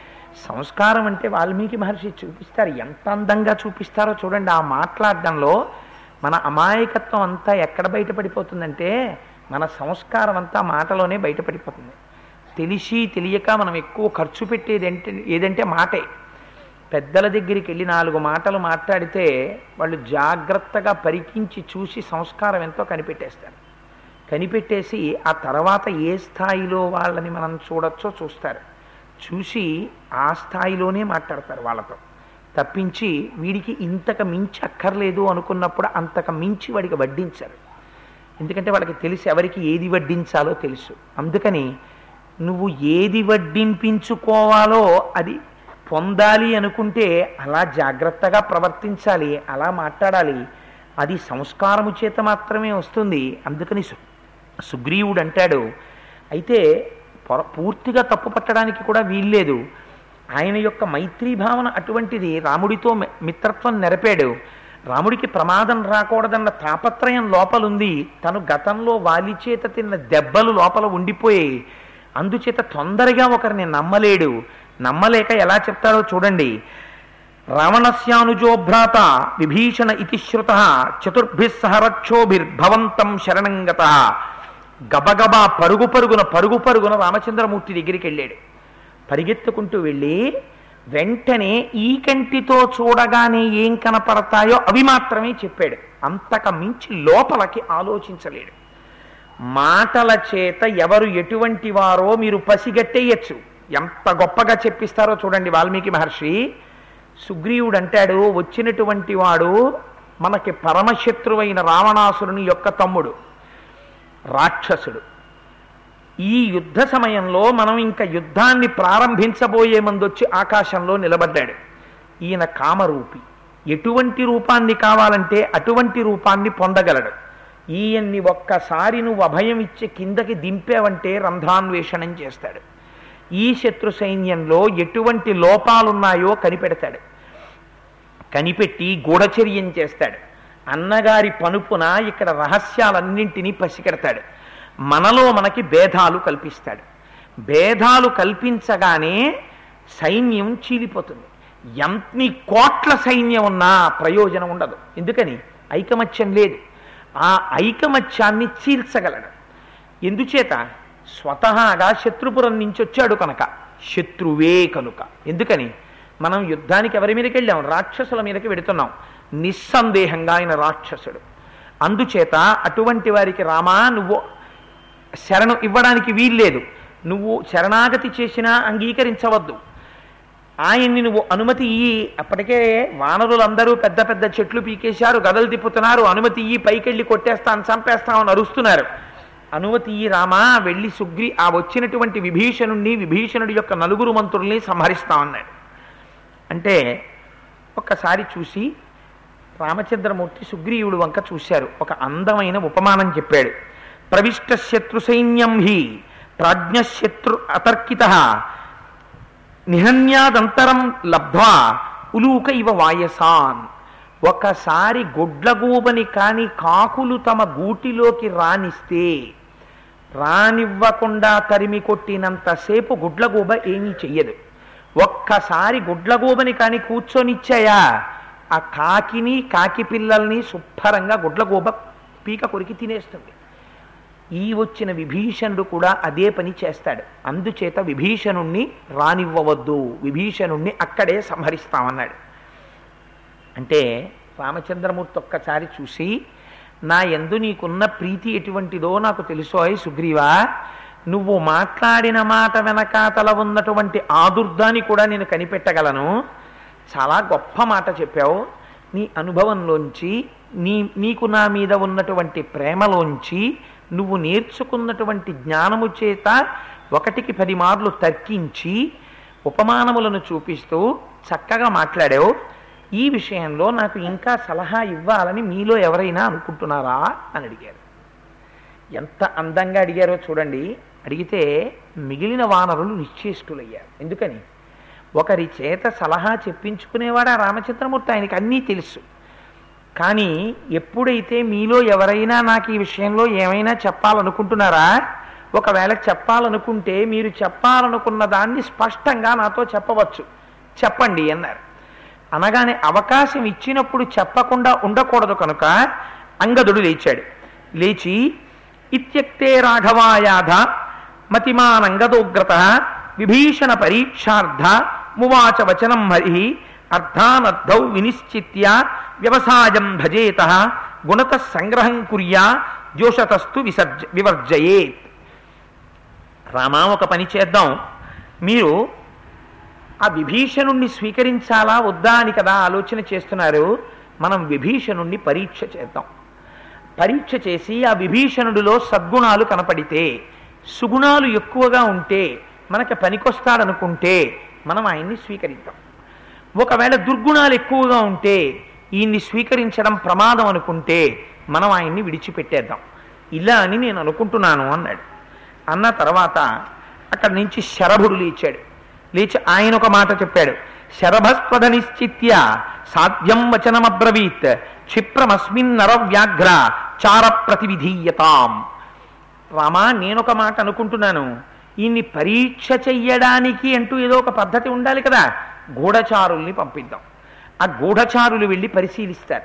S2: సంస్కారం అంటే వాల్మీకి మహర్షి చూపిస్తారు ఎంత అందంగా చూపిస్తారో చూడండి ఆ మాట్లాడడంలో మన అమాయకత్వం అంతా ఎక్కడ బయటపడిపోతుందంటే మన సంస్కారం అంతా మాటలోనే బయటపడిపోతుంది తెలిసి తెలియక మనం ఎక్కువ ఖర్చు పెట్టేది ఏంటి ఏదంటే మాటే పెద్దల దగ్గరికి వెళ్ళి నాలుగు మాటలు మాట్లాడితే వాళ్ళు జాగ్రత్తగా పరికించి చూసి సంస్కారం ఎంతో కనిపెట్టేస్తారు కనిపెట్టేసి ఆ తర్వాత ఏ స్థాయిలో వాళ్ళని మనం చూడొచ్చో చూస్తారు చూసి ఆ స్థాయిలోనే మాట్లాడతారు వాళ్ళతో తప్పించి వీడికి ఇంతకు మించి అక్కర్లేదు అనుకున్నప్పుడు అంతకు మించి వాడికి వడ్డించారు ఎందుకంటే వాళ్ళకి తెలిసి ఎవరికి ఏది వడ్డించాలో తెలుసు అందుకని నువ్వు ఏది వడ్డింపించుకోవాలో అది పొందాలి అనుకుంటే అలా జాగ్రత్తగా ప్రవర్తించాలి అలా మాట్లాడాలి అది సంస్కారము చేత మాత్రమే వస్తుంది అందుకని సు సుగ్రీవుడు అంటాడు అయితే పొర పూర్తిగా తప్పు పట్టడానికి కూడా వీల్లేదు ఆయన యొక్క మైత్రీ భావన అటువంటిది రాముడితో మి- మిత్రత్వం నెరపాడు రాముడికి ప్రమాదం రాకూడదన్న తాపత్రయం లోపలుంది తను గతంలో వాలి చేత తిన్న దెబ్బలు లోపల ఉండిపోయాయి అందుచేత తొందరగా ఒకరిని నమ్మలేడు నమ్మలేక ఎలా చెప్తారో చూడండి రావణస్యానుజో భ్రాత విభీషణ ఇతి శ్రుత చతుర్భిः సహ రక్షోభిర్భవంతం శరణంగత గబగబా పరుగు పరుగున పరుగు పరుగున రామచంద్రమూర్తి దగ్గరికి వెళ్ళాడు పరిగెత్తుకుంటూ వెళ్ళి వెంటనే ఈ కంటితో చూడగానే ఏం కనపడతాయో అవి మాత్రమే చెప్పాడు అంతక మించి లోపలికి ఆలోచించలేడు మాటల చేత ఎవరు ఎటువంటి వారో మీరు పసిగట్టేయచ్చు ఎంత గొప్పగా చెప్పిస్తారో చూడండి వాల్మీకి మహర్షి సుగ్రీవుడు అంటాడు వచ్చినటువంటి వాడు మనకి పరమశత్రువైన రావణాసురుని యొక్క తమ్ముడు రాక్షసుడు ఈ యుద్ధ సమయంలో మనం ఇంకా యుద్ధాన్ని ప్రారంభించబోయే ముందొచ్చి ఆకాశంలో నిలబడ్డాడు ఈయన కామరూపి ఎటువంటి రూపాన్ని కావాలంటే అటువంటి రూపాన్ని పొందగలడు ఈయన్ని ఒక్కసారి నువ్వు అభయం ఇచ్చి కిందకి దింపావంటే రంధ్రాన్వేషణం చేస్తాడు ఈ శత్రు సైన్యంలో ఎటువంటి లోపాలున్నాయో కనిపెడతాడు కనిపెట్టి గూఢచర్యం చేస్తాడు అన్నగారి పనుపున ఇక్కడ రహస్యాలన్నింటినీ పసిగడతాడు మనలో మనకి భేదాలు కల్పిస్తాడు భేదాలు కల్పించగానే సైన్యం చీలిపోతుంది ఎంతని కోట్ల సైన్యం ఉన్నా ప్రయోజనం ఉండదు ఎందుకని ఐకమత్యం లేదు ఆ ఐకమత్యాన్ని చీల్చగలడు ఎందుచేత స్వతహాగా శత్రుపురం నుంచి వచ్చాడు కనుక శత్రువే కనుక ఎందుకని మనం యుద్ధానికి ఎవరి మీదకి వెళ్ళాం రాక్షసుల మీదకి వెడుతున్నాం నిస్సందేహంగా ఆయన రాక్షసుడు అందుచేత అటువంటి వారికి రామా నువ్వు శరణు ఇవ్వడానికి వీల్లేదు నువ్వు శరణాగతి చేసినా అంగీకరించవద్దు ఆయన్ని నువ్వు అనుమతి ఇయ్యి అప్పటికే వానరులందరూ పెద్ద పెద్ద చెట్లు పీకేశారు గదలు తిప్పుతున్నారు అనుమతి ఇయ్యి పైకెళ్ళి కొట్టేస్తాను చంపేస్తామని అరుస్తున్నారు అనుమతి ఇయ్యి రామా వెళ్ళి సుగ్రి ఆ వచ్చినటువంటి విభీషణుణ్ణి విభీషణుడి యొక్క నలుగురు మంత్రుల్ని సంహరిస్తామన్నాడు అంటే ఒక్కసారి చూసి రామచంద్రమూర్తి సుగ్రీవుడు వంక చూశారు ఒక అందమైన ఉపమానం చెప్పాడు ప్రవిష్ట శత్రు సైన్యం హి ప్రాజ్ఞశత్రు అతర్కిత నిహన్యాదంతరం లబ్ధ్వా ఉలూక ఇవ వాయసాన్ ఒకసారి గుడ్లగూబని కాని కాకులు తమ గూటిలోకి రానిస్తే రానివ్వకుండా తరిమి కొట్టినంతసేపు గుడ్లగూబ ఏమీ చెయ్యదు ఒక్కసారి గుడ్లగూబని కాని కూర్చొనిచ్చాయా ఆ కాకిని కాకి పిల్లల్ని శుభ్రంగా గుడ్లగూబ పీక కొరికి తినేస్తుంది ఈ వచ్చిన విభీషణుడు కూడా అదే పని చేస్తాడు అందుచేత విభీషణుణ్ణి రానివ్వవద్దు విభీషణుణ్ణి అక్కడే సంహరిస్తామన్నాడు అంటే రామచంద్రమూర్తి ఒక్కసారి చూసి నా ఎందు నీకున్న ప్రీతి ఎటువంటిదో నాకు తెలుసోయ్ సుగ్రీవా నువ్వు మాట్లాడిన మాట వెనకాతల ఉన్నటువంటి ఆదుర్దాన్ని కూడా నేను కనిపెట్టగలను చాలా గొప్ప మాట చెప్పావు నీ అనుభవంలోంచి నీ నీకు నా మీద ఉన్నటువంటి ప్రేమలోంచి నువ్వు నేర్చుకున్నటువంటి జ్ఞానము చేత ఒకటికి పది మార్లు తర్కించి ఉపమానములను చూపిస్తూ చక్కగా మాట్లాడావు ఈ విషయంలో నాకు ఇంకా సలహా ఇవ్వాలని మీలో ఎవరైనా అనుకుంటున్నారా అని అడిగారు ఎంత అందంగా అడిగారో చూడండి అడిగితే మిగిలిన వానరులు నిశ్చేష్టులయ్యారు ఎందుకని ఒకరి చేత సలహా చెప్పించుకునేవాడు ఆ రామచంద్రమూర్తి ఆయనకి అన్నీ తెలుసు కానీ ఎప్పుడైతే మీలో ఎవరైనా నాకు ఈ విషయంలో ఏమైనా చెప్పాలనుకుంటున్నారా ఒకవేళ చెప్పాలనుకుంటే మీరు చెప్పాలనుకున్న దాన్ని స్పష్టంగా నాతో చెప్పవచ్చు చెప్పండి అన్నారు అనగానే అవకాశం ఇచ్చినప్పుడు చెప్పకుండా ఉండకూడదు కనుక అంగదుడు లేచాడు లేచి ఇత్యక్తే రాఘవాయాధ మతిమానంగదోగ్రత విభీషణ పరీక్షార్థ మువాచ వచనం హరి అర్థానర్థౌ వినిశ్చిత్య వ్యవసాయం భజేత గుణత సంగ్రహం కుర్యా జోషతస్తు విసర్జ వివర్జయేత్ రామా ఒక పని చేద్దాం మీరు ఆ విభీషణుణ్ణి స్వీకరించాలా వద్దా అని కదా ఆలోచన చేస్తున్నారు మనం విభీషణుణ్ణి పరీక్ష చేద్దాం పరీక్ష చేసి ఆ విభీషణుడిలో సద్గుణాలు కనపడితే సుగుణాలు ఎక్కువగా ఉంటే మనకి పనికొస్తాడనుకుంటే మనం ఆయన్ని స్వీకరిద్దాం ఒకవేళ దుర్గుణాలు ఎక్కువగా ఉంటే ఈయన్ని స్వీకరించడం ప్రమాదం అనుకుంటే మనం ఆయన్ని విడిచిపెట్టేద్దాం ఇలా అని నేను అనుకుంటున్నాను అన్నాడు అన్న తర్వాత అక్కడి నుంచి శరభుడు లేచాడు లేచి ఆయన ఒక మాట చెప్పాడు శరభస్పద నిశ్చిత్య సాధ్యం వచనమబ్రవీత్ క్షిప్రమస్మిన్ నర వ్యాఘ్ర చార ప్రతివిధీయతాం రామా నేనొక మాట అనుకుంటున్నాను ఈయన్ని పరీక్ష చెయ్యడానికి అంటూ ఏదో ఒక పద్ధతి ఉండాలి కదా గూఢచారుల్ని పంపిద్దాం ఆ గూఢచారులు వెళ్ళి పరిశీలిస్తారు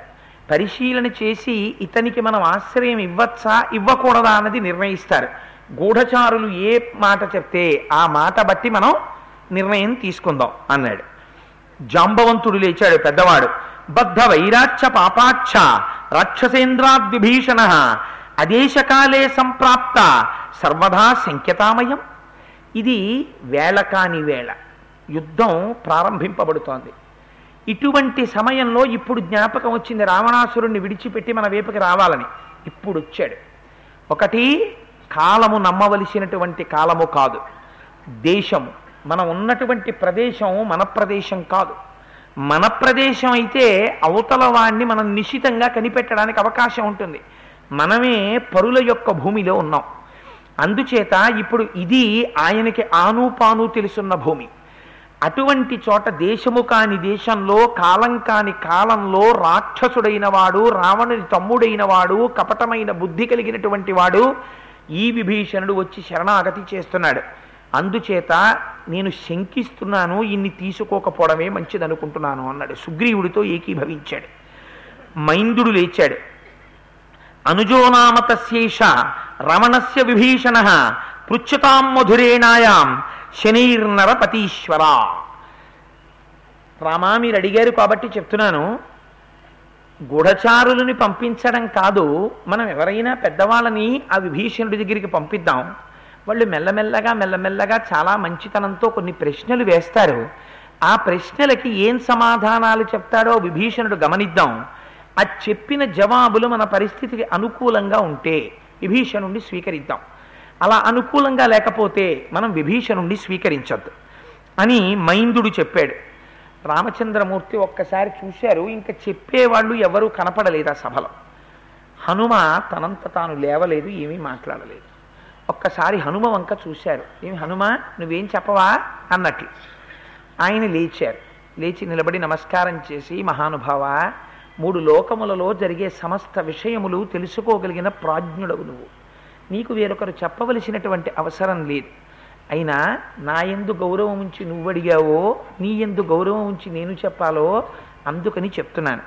S2: పరిశీలన చేసి ఇతనికి మనం ఆశ్రయం ఇవ్వచ్చా ఇవ్వకూడదా అన్నది నిర్ణయిస్తారు గూఢచారులు ఏ మాట చెప్తే ఆ మాట బట్టి మనం నిర్ణయం తీసుకుందాం అన్నాడు జాంబవంతుడు లేచాడు పెద్దవాడు బద్ధ వైరాచ్చ పాపాచ్చ రాక్షసేంద్రాద్విభీషణ అదేశకాలే సంప్రాప్త సర్వదా శంక్యతామయం ఇది వేళ కాని వేళ యుద్ధం ప్రారంభింపబడుతోంది ఇటువంటి సమయంలో ఇప్పుడు జ్ఞాపకం వచ్చింది రావణాసురుణ్ణి విడిచిపెట్టి మన వైపుకి రావాలని ఇప్పుడు వచ్చాడు ఒకటి కాలము నమ్మవలసినటువంటి కాలము కాదు దేశము మనం ఉన్నటువంటి ప్రదేశం మన ప్రదేశం కాదు మన ప్రదేశం అయితే అవతల వాణ్ణి మనం నిశ్చితంగా కనిపెట్టడానికి అవకాశం ఉంటుంది మనమే పరుల యొక్క భూమిలో ఉన్నాం అందుచేత ఇప్పుడు ఇది ఆయనకి ఆనుపాను తెలుసున్న భూమి అటువంటి చోట దేశము కాని దేశంలో కాలం కాని కాలంలో రాక్షసుడైన వాడు రావణుని తమ్ముడైన వాడు కపటమైన బుద్ధి కలిగినటువంటి వాడు ఈ విభీషణుడు వచ్చి శరణాగతి చేస్తున్నాడు అందుచేత నేను శంకిస్తున్నాను ఇన్ని తీసుకోకపోవడమే మంచిదనుకుంటున్నాను అన్నాడు సుగ్రీవుడితో ఏకీభవించాడు మైందుడు లేచాడు అనుజోనామ తస్యేష రమణస్య విభీషణ పృచ్ఛతాం మధురేణాయాం శనైర్నరపతీశ్వర రామా మీరు అడిగారు కాబట్టి చెప్తున్నాను గూఢచారులని పంపించడం కాదు మనం ఎవరైనా పెద్దవాళ్ళని ఆ విభీషణుడి దగ్గరికి పంపిద్దాం వాళ్ళు మెల్లమెల్లగా మెల్లమెల్లగా చాలా మంచితనంతో కొన్ని ప్రశ్నలు వేస్తారు ఆ ప్రశ్నలకి ఏం సమాధానాలు చెప్తాడో విభీషణుడు గమనిద్దాం ఆ చెప్పిన జవాబులు మన పరిస్థితికి అనుకూలంగా ఉంటే విభీషణుణ్ణి స్వీకరిద్దాం అలా అనుకూలంగా లేకపోతే మనం విభీషణుణ్ణి స్వీకరించద్దు అని మైందుడు చెప్పాడు రామచంద్రమూర్తి ఒక్కసారి చూశారు ఇంకా చెప్పేవాళ్ళు ఎవరూ కనపడలేదు ఆ సభలో హనుమ తనంత తాను లేవలేదు ఏమీ మాట్లాడలేదు ఒక్కసారి హనుమ వంక చూశారు ఏమి హనుమ నువ్వేం చెప్పవా అన్నట్లు ఆయన లేచారు లేచి నిలబడి నమస్కారం చేసి మహానుభావ మూడు లోకములలో జరిగే సమస్త విషయములు తెలుసుకోగలిగిన ప్రాజ్ఞుడవు నువ్వు నీకు వేరొకరు చెప్పవలసినటువంటి అవసరం లేదు అయినా నా ఎందు గౌరవం ఉంచి నువ్వు అడిగావో నీ ఎందు గౌరవం ఉంచి నేను చెప్పాలో అందుకని చెప్తున్నాను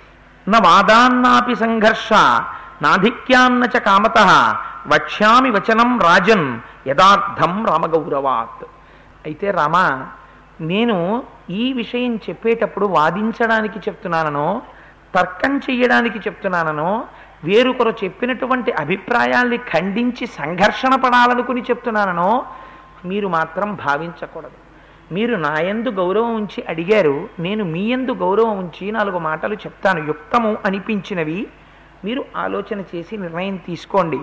S2: న వాదాన్నాపి సంఘర్ష నాధిక్యాన్న చ కామత వక్ష్యామి వచనం రాజన్ యథార్థం రామగౌరవాత్ అయితే రామా నేను ఈ విషయం చెప్పేటప్పుడు వాదించడానికి చెప్తున్నానో తర్కం చెయ్యడానికి చెప్తున్నానో వేరొకరు చెప్పినటువంటి అభిప్రాయాల్ని ఖండించి సంఘర్షణ పడాలనుకుని చెప్తున్నానో మీరు మాత్రం భావించకూడదు మీరు నా యందు గౌరవం ఉంచి అడిగారు నేను మీ యందు గౌరవం ఉంచి నాలుగు మాటలు చెప్తాను యుక్తము అనిపించినవి మీరు ఆలోచన చేసి నిర్ణయం తీసుకోండి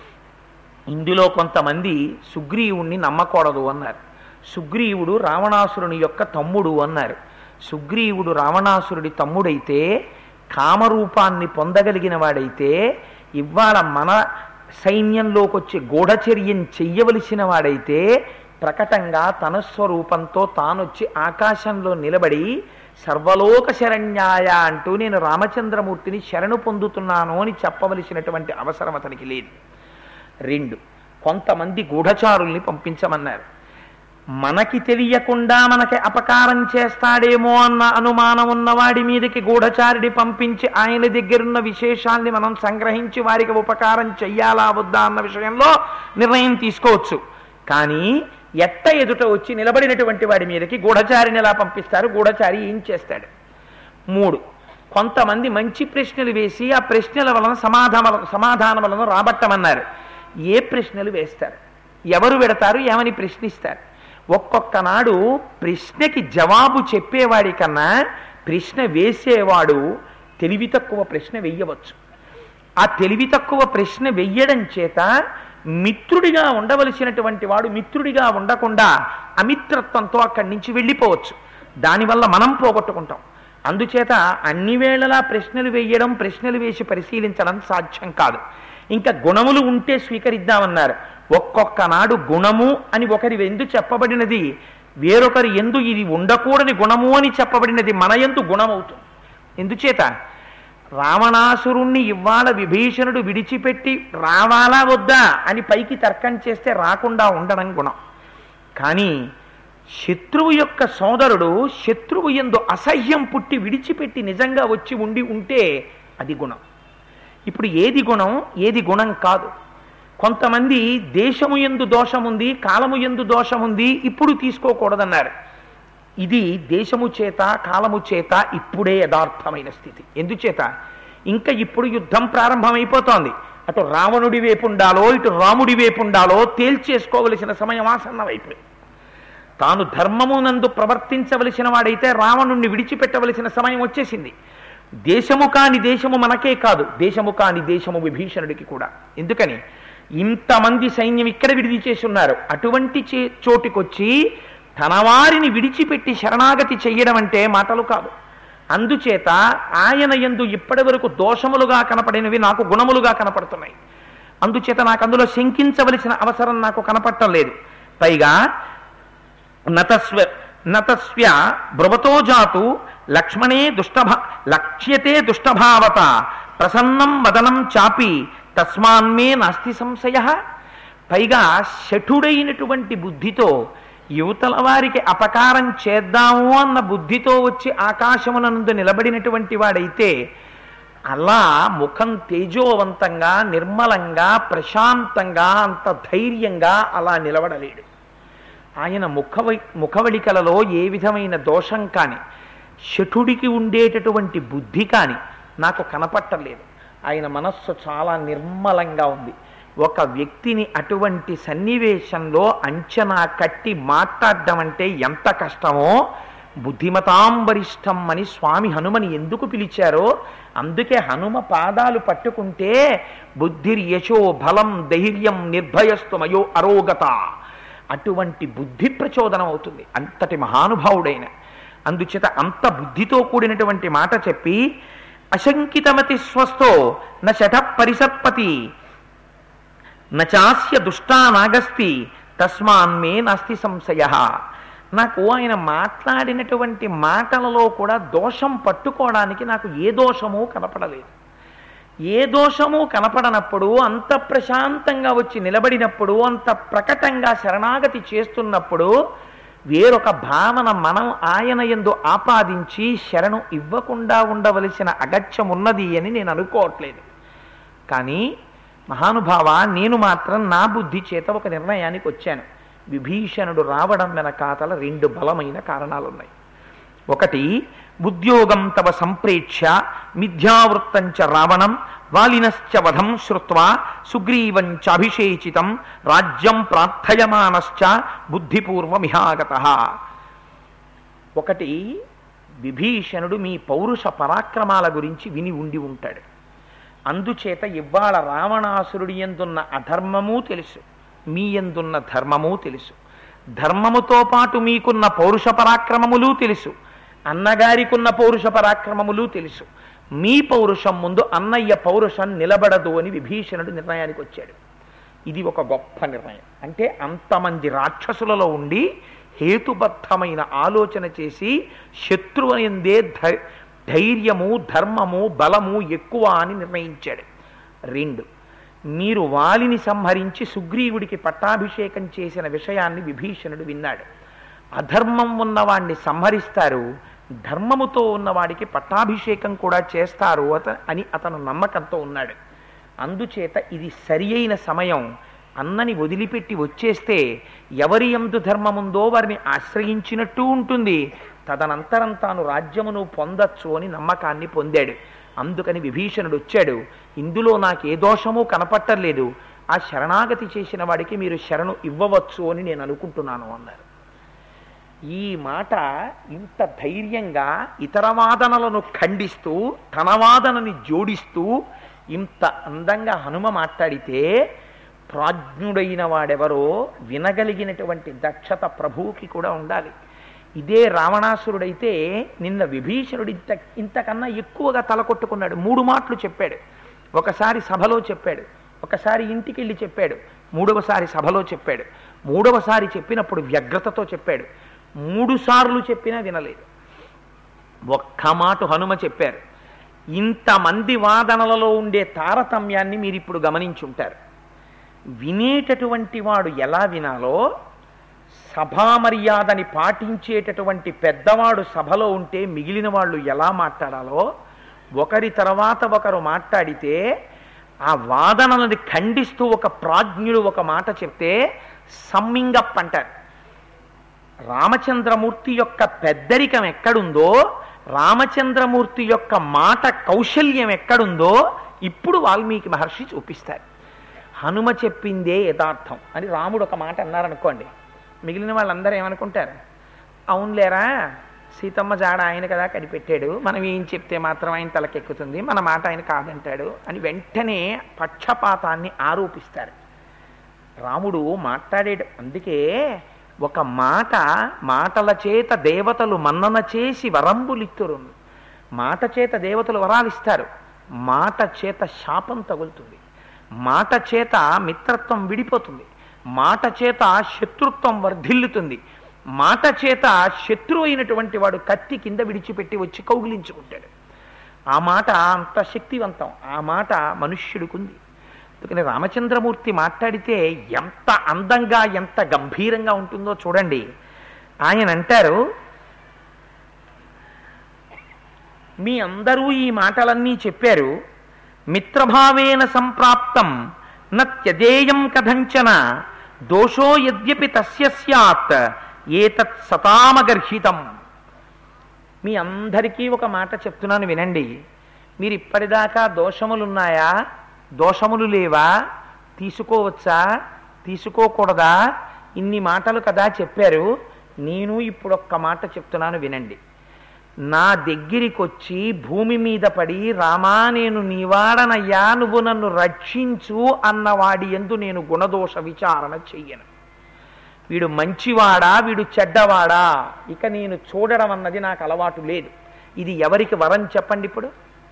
S2: ఇందులో కొంతమంది సుగ్రీవుణ్ణి నమ్మకూడదు అన్నారు సుగ్రీవుడు రావణాసురుని యొక్క తమ్ముడు అన్నారు సుగ్రీవుడు రావణాసురుడి తమ్ముడైతే కామరూపాన్ని పొందగలిగిన వాడైతే ఇవాళ మన సైన్యంలోకి వచ్చి గూఢచర్యం చెయ్యవలసిన వాడైతే ప్రకటంగా తన స్వరూపంతో తానొచ్చి ఆకాశంలో నిలబడి సర్వలోక శరణ్యాయ అంటూ నేను రామచంద్రమూర్తిని శరణు పొందుతున్నాను అని చెప్పవలసినటువంటి అవసరం అతనికి లేదు రెండు కొంతమంది గూఢచారుల్ని పంపించమన్నారు మనకి తెలియకుండా మనకి అపకారం చేస్తాడేమో అన్న అనుమానం ఉన్నవాడి మీదకి గూఢచారిడి పంపించి ఆయన దగ్గరున్న విశేషాల్ని మనం సంగ్రహించి వారికి ఉపకారం చెయ్యాలా వద్దా అన్న విషయంలో నిర్ణయం తీసుకోవచ్చు కానీ ఎట్ట ఎదుట వచ్చి నిలబడినటువంటి వాడి మీదకి గూఢచారిని ఎలా పంపిస్తారు గూఢచారి ఏం చేస్తాడు మూడు కొంతమంది మంచి ప్రశ్నలు వేసి ఆ ప్రశ్నల వలన సమాధాన సమాధానములను రాబట్టమన్నారు ఏ ప్రశ్నలు వేస్తారు ఎవరు పెడతారు ఏమని ప్రశ్నిస్తారు ఒక్కొక్క నాడు ప్రశ్నకి జవాబు చెప్పేవాడి కన్నా ప్రశ్న వేసేవాడు తెలివి తక్కువ ప్రశ్న వెయ్యవచ్చు ఆ తెలివి తక్కువ ప్రశ్న వెయ్యడం చేత మిత్రుడిగా ఉండవలసినటువంటి వాడు మిత్రుడిగా ఉండకుండా అమిత్రత్వంతో అక్కడి నుంచి వెళ్ళిపోవచ్చు దానివల్ల మనం పోగొట్టుకుంటాం అందుచేత అన్ని వేళలా ప్రశ్నలు వేయడం ప్రశ్నలు వేసి పరిశీలించడం సాధ్యం కాదు ఇంకా గుణములు ఉంటే స్వీకరిద్దామన్నారు ఒక్కొక్క నాడు గుణము అని ఒకరి ఎందు చెప్పబడినది వేరొకరి ఎందు ఇది ఉండకూడని గుణము అని చెప్పబడినది మన ఎందు గుణమవుతుంది ఎందుచేత రావణాసురుణ్ణి ఇవాళ విభీషణుడు విడిచిపెట్టి రావాలా వద్దా అని పైకి తర్కం చేస్తే రాకుండా ఉండడం గుణం కానీ శత్రువు యొక్క సోదరుడు శత్రువు ఎందు అసహ్యం పుట్టి విడిచిపెట్టి నిజంగా వచ్చి ఉండి ఉంటే అది గుణం ఇప్పుడు ఏది గుణం ఏది గుణం కాదు కొంతమంది దేశము ఎందు దోషముంది కాలము ఎందు దోషముంది ఇప్పుడు తీసుకోకూడదన్నారు ఇది దేశము చేత కాలము చేత ఇప్పుడే యథార్థమైన స్థితి ఎందుచేత ఇంకా ఇప్పుడు యుద్ధం ప్రారంభమైపోతోంది అటు రావణుడి వైపు ఉండాలో ఇటు రాముడి వైపు ఉండాలో తేల్చేసుకోవలసిన సమయం ఆసన్నమైపోయింది తాను ధర్మమునందు ప్రవర్తించవలసిన వాడైతే రావణుణ్ణి విడిచిపెట్టవలసిన సమయం వచ్చేసింది దేశము కాని దేశము మనకే కాదు దేశము కాని దేశము విభీషణుడికి కూడా ఎందుకని ఇంతమంది సైన్యం ఇక్కడ విడిది చేసి ఉన్నారు అటువంటి చే చోటికొచ్చి తన వారిని విడిచిపెట్టి శరణాగతి చెయ్యడం అంటే మాటలు కాదు అందుచేత ఆయన ఎందు ఇప్పటి వరకు దోషములుగా కనపడినవి నాకు గుణములుగా కనపడుతున్నాయి అందుచేత నాకు అందులో శంకించవలసిన అవసరం నాకు కనపడటం లేదు పైగా నతస్వ నతస్వ్య బ్రువతో జాతు లక్ష్మణే దుష్టభ లక్ష్యతే దుష్టభావత ప్రసన్నం వదనం చాపి తస్మాన్మే నాస్తి సంశయ పైగా శఠుడైనటువంటి బుద్ధితో యువతల వారికి అపకారం చేద్దాము అన్న బుద్ధితో వచ్చి ఆకాశమునందు నిలబడినటువంటి వాడైతే అలా ముఖం తేజోవంతంగా నిర్మలంగా ప్రశాంతంగా అంత ధైర్యంగా అలా నిలబడలేడు ఆయన ముఖవ ముఖవళికలలో ఏ విధమైన దోషం కానీ శఠుడికి ఉండేటటువంటి బుద్ధి కానీ నాకు కనపట్టలేదు ఆయన మనస్సు చాలా నిర్మలంగా ఉంది ఒక వ్యక్తిని అటువంటి సన్నివేశంలో అంచనా కట్టి మాట్లాడడం అంటే ఎంత కష్టమో బుద్ధిమతాంబరిష్టం అని స్వామి హనుమని ఎందుకు పిలిచారో అందుకే హనుమ పాదాలు పట్టుకుంటే బుద్ధిర్యశో బలం ధైర్యం నిర్భయస్తుమయో అరోగత అటువంటి బుద్ధి ప్రచోదనం అవుతుంది అంతటి మహానుభావుడైన అందుచేత అంత బుద్ధితో కూడినటువంటి మాట చెప్పి అశంకితమతి స్వస్థో న శఠ పరిసత్పతి నచాస్య దుష్టానాగస్తి తస్మాన్మే నాస్తి సంశయ నాకు ఆయన మాట్లాడినటువంటి మాటలలో కూడా దోషం పట్టుకోవడానికి నాకు ఏ దోషము కనపడలేదు ఏ దోషము కనపడనప్పుడు అంత ప్రశాంతంగా వచ్చి నిలబడినప్పుడు అంత ప్రకటంగా శరణాగతి చేస్తున్నప్పుడు వేరొక భావన మనం ఆయన ఎందు ఆపాదించి శరణు ఇవ్వకుండా ఉండవలసిన అగత్యం ఉన్నది అని నేను అనుకోవట్లేదు కానీ మహానుభావ నేను మాత్రం నా బుద్ధి చేత ఒక నిర్ణయానికి వచ్చాను విభీషణుడు రావడం వెనకాతల రెండు బలమైన కారణాలున్నాయి ఒకటి ఉద్యోగం తవ సంప్రేక్ష మిథ్యావృత్తంచ రావణం వాలినశ్చ వధం శ్రుత్వా సుగ్రీవంచాభిషేచితం రాజ్యం ప్రార్థయమానశ్చ బుద్ధిపూర్వమిహాగత ఒకటి విభీషణుడు మీ పౌరుష పరాక్రమాల గురించి విని ఉండి ఉంటాడు అందుచేత ఇవాళ రావణాసురుడి ఎందున్న అధర్మము తెలుసు మీ ఎందున్న ధర్మము తెలుసు ధర్మముతో పాటు మీకున్న పౌరుష పరాక్రమములు తెలుసు అన్నగారికున్న పౌరుష పరాక్రమములు తెలుసు మీ పౌరుషం ముందు అన్నయ్య పౌరుషం నిలబడదు అని విభీషణుడు నిర్ణయానికి వచ్చాడు ఇది ఒక గొప్ప నిర్ణయం అంటే అంతమంది రాక్షసులలో ఉండి హేతుబద్ధమైన ఆలోచన చేసి శత్రువునిందే ధై ధైర్యము ధర్మము బలము ఎక్కువ అని నిర్ణయించాడు రెండు మీరు వాలిని సంహరించి సుగ్రీవుడికి పట్టాభిషేకం చేసిన విషయాన్ని విభీషణుడు విన్నాడు అధర్మం ఉన్నవాణ్ణి సంహరిస్తారు ధర్మముతో ఉన్నవాడికి పట్టాభిషేకం కూడా చేస్తారు అత అని అతను నమ్మకంతో ఉన్నాడు అందుచేత ఇది సరి అయిన సమయం అన్నని వదిలిపెట్టి వచ్చేస్తే ఎవరి ఎందు ధర్మముందో వారిని ఆశ్రయించినట్టు ఉంటుంది తదనంతరం తాను రాజ్యమును పొందొచ్చు అని నమ్మకాన్ని పొందాడు అందుకని విభీషణుడు వచ్చాడు ఇందులో నాకు ఏ దోషము కనపట్టలేదు ఆ శరణాగతి చేసిన వాడికి మీరు శరణు ఇవ్వవచ్చు అని నేను అనుకుంటున్నాను అన్నారు ఈ మాట ఇంత ధైర్యంగా ఇతర వాదనలను ఖండిస్తూ తన వాదనని జోడిస్తూ ఇంత అందంగా హనుమ మాట్లాడితే ప్రాజ్ఞుడైన వాడెవరో వినగలిగినటువంటి దక్షత ప్రభువుకి కూడా ఉండాలి ఇదే రావణాసురుడైతే నిన్న విభీషణుడు ఇంత ఇంతకన్నా ఎక్కువగా తలకొట్టుకున్నాడు మూడు మాటలు చెప్పాడు ఒకసారి సభలో చెప్పాడు ఒకసారి ఇంటికి వెళ్ళి చెప్పాడు మూడవసారి సభలో చెప్పాడు మూడవసారి చెప్పినప్పుడు వ్యగ్రతతో చెప్పాడు మూడు సార్లు చెప్పినా వినలేదు ఒక్క మాట హనుమ చెప్పారు ఇంతమంది వాదనలలో ఉండే తారతమ్యాన్ని మీరు ఇప్పుడు గమనించుంటారు వినేటటువంటి వాడు ఎలా వినాలో సభా మర్యాదని పాటించేటటువంటి పెద్దవాడు సభలో ఉంటే మిగిలిన వాళ్ళు ఎలా మాట్లాడాలో ఒకరి తర్వాత ఒకరు మాట్లాడితే ఆ వాదనలని ఖండిస్తూ ఒక ప్రాజ్ఞుడు ఒక మాట చెప్తే సమ్మింగ్ అప్ అంటారు రామచంద్రమూర్తి యొక్క పెద్దరికం ఎక్కడుందో రామచంద్రమూర్తి యొక్క మాట కౌశల్యం ఎక్కడుందో ఇప్పుడు వాల్మీకి మహర్షి చూపిస్తారు హనుమ చెప్పిందే యథార్థం అని రాముడు ఒక మాట అన్నారనుకోండి మిగిలిన వాళ్ళందరూ ఏమనుకుంటారు అవునులేరా సీతమ్మ జాడ ఆయన కదా కనిపెట్టాడు మనం ఏం చెప్తే మాత్రం ఆయన తలకెక్కుతుంది మన మాట ఆయన కాదంటాడు అని వెంటనే పక్షపాతాన్ని ఆరోపిస్తారు రాముడు మాట్లాడేట అందుకే ఒక మాట మాటల చేత దేవతలు మన్నన చేసి వరంబులిత్తురు మాట చేత దేవతలు వరాలిస్తారు మాట చేత శాపం తగులుతుంది మాట చేత మిత్రత్వం విడిపోతుంది మాట చేత శత్రుత్వం వర్ధిల్లుతుంది మాట చేత శత్రువు అయినటువంటి వాడు కత్తి కింద విడిచిపెట్టి వచ్చి కౌగిలించుకుంటాడు ఆ మాట అంత శక్తివంతం ఆ మాట మనుష్యుడికుంది అందుకని రామచంద్రమూర్తి మాట్లాడితే ఎంత అందంగా ఎంత గంభీరంగా ఉంటుందో చూడండి ఆయన అంటారు మీ అందరూ ఈ మాటలన్నీ చెప్పారు మిత్రభావేన సంప్రాప్తం నత్యజేయం కథంచన దోషో యద్యపి తస్య స్యాత్ ఏతత్ సతామగర్హితం మీ అందరికీ ఒక మాట చెప్తున్నాను వినండి మీరు ఇప్పటిదాకా దోషములున్నాయా దోషములు లేవా తీసుకోవచ్చా తీసుకోకూడదా ఇన్ని మాటలు కదా చెప్పారు నేను ఇప్పుడు ఒక్క మాట చెప్తున్నాను వినండి నా దగ్గరికి వచ్చి భూమి మీద పడి రామా నేను నీవాడనయ్యా నువ్వు నన్ను రక్షించు అన్నవాడి ఎందు నేను గుణదోష విచారణ చెయ్యను వీడు మంచివాడా వీడు చెడ్డవాడా ఇక నేను చూడడం అన్నది నాకు అలవాటు లేదు ఇది ఎవరికి వరం చెప్పండి ఇప్పుడు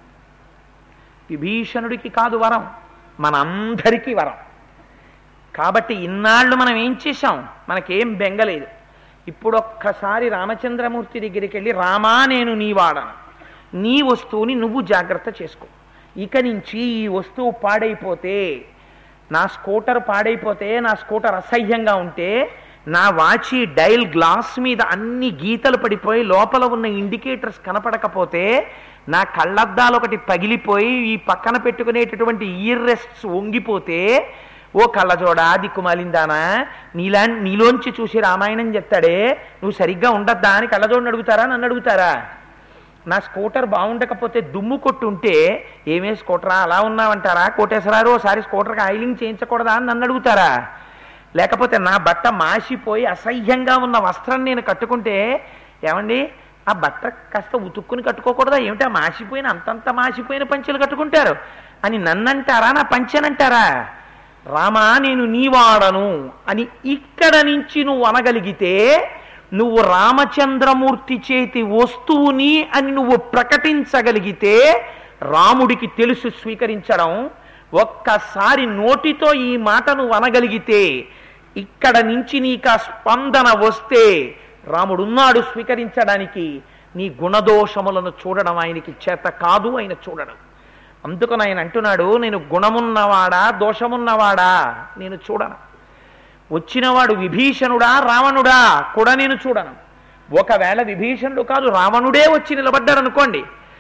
S2: విభీషణుడికి కాదు వరం మనందరికీ వరం కాబట్టి ఇన్నాళ్ళు మనం ఏం చేశాం మనకేం బెంగలేదు ఇప్పుడు ఒక్కసారి రామచంద్రమూర్తి దగ్గరికి వెళ్ళి రామా నేను నీ వాడను నీ వస్తువుని నువ్వు జాగ్రత్త చేసుకో ఇక నుంచి ఈ వస్తువు పాడైపోతే నా స్కూటర్ పాడైపోతే నా స్కూటర్ అసహ్యంగా ఉంటే నా వాచి డైల్ గ్లాస్ మీద అన్ని గీతలు పడిపోయి లోపల ఉన్న ఇండికేటర్స్ కనపడకపోతే నా కళ్ళద్దాలు ఒకటి పగిలిపోయి ఈ పక్కన పెట్టుకునేటటువంటి ఇయర్ రెస్ట్స్ వంగిపోతే ఓ కళ్ళజోడా దిక్కుమాలిందానా నీలా నీలోంచి చూసి రామాయణం చెప్తాడే నువ్వు సరిగ్గా ఉండద్దా అని కళ్ళజోడిని అడుగుతారా నన్ను అడుగుతారా నా స్కూటర్ బాగుండకపోతే దుమ్ము కొట్టుంటే ఏమే స్కూటరా అలా ఉన్నావంటారా కోటేశ్వరారు ఓసారి స్కూటర్కి ఆయిలింగ్ చేయించకూడదా అని నన్ను అడుగుతారా లేకపోతే నా బట్ట మాసిపోయి అసహ్యంగా ఉన్న వస్త్రం నేను కట్టుకుంటే ఏమండి ఆ బట్ట కాస్త ఉతుక్కుని కట్టుకోకూడదా ఏమిటా మాసిపోయిన అంతంత మాసిపోయిన పంచెలు కట్టుకుంటారు అని నన్నంటారా నా పంచెనంటారా రామా నేను నీవాడను అని ఇక్కడ నుంచి నువ్వు అనగలిగితే నువ్వు రామచంద్రమూర్తి చేతి వస్తువుని అని నువ్వు ప్రకటించగలిగితే రాముడికి తెలుసు స్వీకరించడం ఒక్కసారి నోటితో ఈ మాట నువ్వు అనగలిగితే ఇక్కడ నుంచి నీకు ఆ స్పందన వస్తే రాముడున్నాడు స్వీకరించడానికి నీ గుణదోషములను చూడడం ఆయనకి చేత కాదు ఆయన చూడడం అందుకని ఆయన అంటున్నాడు నేను గుణమున్నవాడా దోషమున్నవాడా నేను చూడను వచ్చినవాడు విభీషణుడా రావణుడా కూడా నేను చూడను ఒకవేళ విభీషణుడు కాదు రావణుడే వచ్చి నిలబడ్డాడు అనుకోండి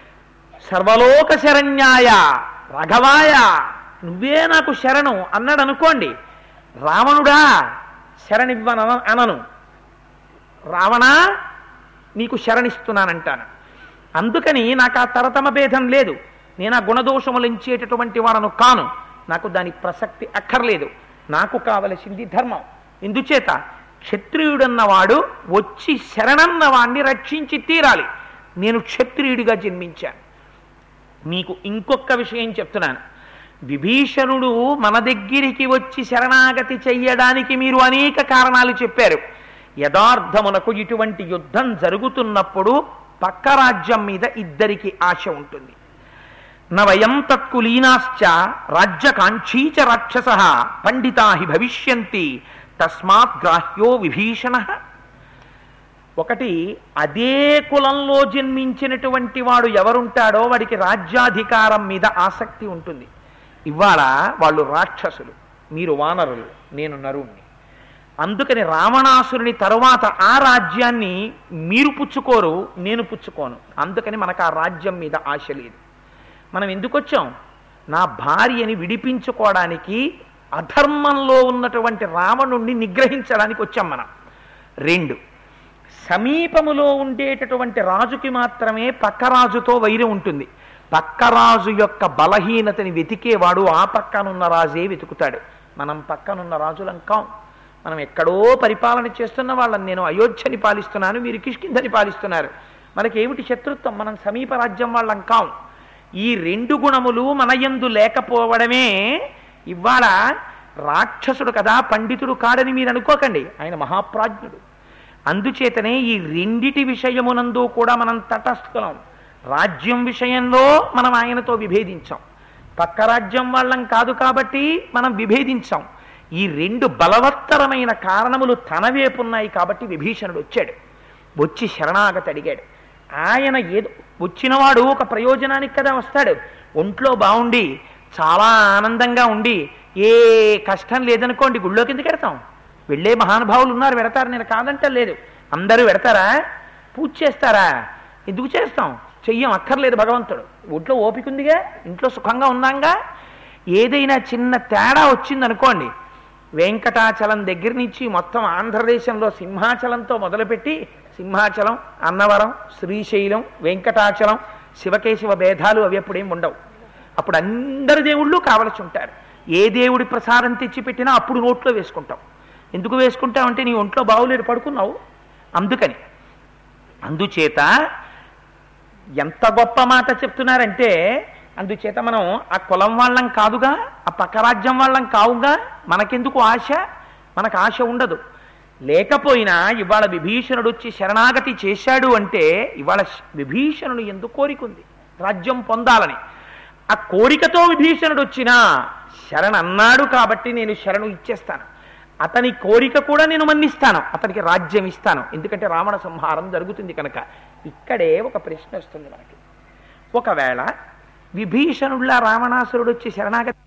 S2: సర్వలోక శరణ్యాయ రఘవాయ నువ్వే నాకు శరణు అన్నాడు అనుకోండి రావణుడా శరణివ్వన అనను రావణా నీకు శరణిస్తున్నానంటాను అందుకని నాకు ఆ తరతమ భేదం లేదు నేను ఆ గుణదోషములు ఎంచేటటువంటి వాడను కాను నాకు దాని ప్రసక్తి అక్కర్లేదు నాకు కావలసింది ధర్మం ఇందుచేత క్షత్రియుడన్నవాడు వచ్చి శరణన్న వాణ్ణి రక్షించి తీరాలి నేను క్షత్రియుడిగా జన్మించాను మీకు ఇంకొక విషయం చెప్తున్నాను విభీషణుడు మన దగ్గరికి వచ్చి శరణాగతి చెయ్యడానికి మీరు అనేక కారణాలు చెప్పారు యథార్థమునకు ఇటువంటి యుద్ధం జరుగుతున్నప్పుడు పక్క రాజ్యం మీద ఇద్దరికి ఆశ ఉంటుంది నవయం తత్కులీనాశ్చ రాజ్యకాంక్షీచ రాక్షస పండితా హి భవిష్యంతి తస్మాత్ గ్రాహ్యో విభీషణ ఒకటి అదే కులంలో జన్మించినటువంటి వాడు ఎవరుంటాడో వాడికి రాజ్యాధికారం మీద ఆసక్తి ఉంటుంది ఇవాళ వాళ్ళు రాక్షసులు మీరు వానరులు నేను నరుణ్ణి అందుకని రావణాసురుని తరువాత ఆ రాజ్యాన్ని మీరు పుచ్చుకోరు నేను పుచ్చుకోను అందుకని మనకు ఆ రాజ్యం మీద ఆశ లేదు మనం ఎందుకు వచ్చాం నా భార్యని విడిపించుకోవడానికి అధర్మంలో ఉన్నటువంటి రావణుణ్ణి నిగ్రహించడానికి వచ్చాం మనం రెండు సమీపములో ఉండేటటువంటి రాజుకి మాత్రమే పక్క రాజుతో వైరం ఉంటుంది పక్క రాజు యొక్క బలహీనతని వెతికేవాడు ఆ పక్కనున్న రాజే వెతుకుతాడు మనం పక్కనున్న రాజులం కాం మనం ఎక్కడో పరిపాలన చేస్తున్న వాళ్ళని నేను అయోధ్యని పాలిస్తున్నాను మీరు కిష్కింధని పాలిస్తున్నారు మనకేమిటి శత్రుత్వం మనం సమీప రాజ్యం వాళ్ళం కాం ఈ రెండు గుణములు మన యందు లేకపోవడమే ఇవాళ రాక్షసుడు కదా పండితుడు కాడని మీరు అనుకోకండి ఆయన మహాప్రాజ్ఞుడు అందుచేతనే ఈ రెండిటి విషయమునందు కూడా మనం తటస్థులం రాజ్యం విషయంలో మనం ఆయనతో విభేదించాం పక్క రాజ్యం వాళ్ళం కాదు కాబట్టి మనం విభేదించాం ఈ రెండు బలవత్తరమైన కారణములు తన వైపు ఉన్నాయి కాబట్టి విభీషణుడు వచ్చాడు వచ్చి శరణాగతి అడిగాడు ఆయన ఏదో వచ్చినవాడు ఒక ప్రయోజనానికి కదా వస్తాడు ఒంట్లో బాగుండి చాలా ఆనందంగా ఉండి ఏ కష్టం లేదనుకోండి గుళ్ళోకి ఎందుకు వెడతాం వెళ్ళే మహానుభావులు ఉన్నారు వెడతారు నేను కాదంటే లేదు అందరూ వెడతారా పూజ చేస్తారా ఎందుకు చేస్తాం చెయ్యం అక్కర్లేదు భగవంతుడు ఒంట్లో ఓపిక ఉందిగా ఇంట్లో సుఖంగా ఉన్నాంగా ఏదైనా చిన్న తేడా వచ్చిందనుకోండి వెంకటాచలం దగ్గర నుంచి మొత్తం ఆంధ్రదేశంలో సింహాచలంతో మొదలుపెట్టి సింహాచలం అన్నవరం శ్రీశైలం వెంకటాచలం శివకేశవ భేదాలు అవి ఎప్పుడేం ఉండవు అప్పుడు అందరి దేవుళ్ళు కావలసి ఉంటారు ఏ దేవుడి ప్రసాదం తెచ్చి పెట్టినా అప్పుడు నోట్లో వేసుకుంటాం ఎందుకు వేసుకుంటామంటే నీ ఒంట్లో బాగులేడు పడుకున్నావు అందుకని అందుచేత ఎంత గొప్ప మాట చెప్తున్నారంటే అందుచేత మనం ఆ కులం వాళ్ళం కాదుగా ఆ పక్క రాజ్యం వాళ్ళం కావుగా మనకెందుకు ఆశ మనకు ఆశ ఉండదు లేకపోయినా ఇవాళ విభీషణుడు వచ్చి శరణాగతి చేశాడు అంటే ఇవాళ విభీషణుడు ఎందుకు కోరికుంది రాజ్యం పొందాలని ఆ కోరికతో విభీషణుడు వచ్చినా శరణ్ అన్నాడు కాబట్టి నేను శరణు ఇచ్చేస్తాను అతని కోరిక కూడా నేను మన్నిస్తాను అతనికి రాజ్యం ఇస్తాను ఎందుకంటే రావణ సంహారం జరుగుతుంది కనుక ఇక్కడే ఒక ప్రశ్న వస్తుంది మనకి ఒకవేళ విభీషణుడిలా రావణాసురుడు వచ్చి శరణాగతి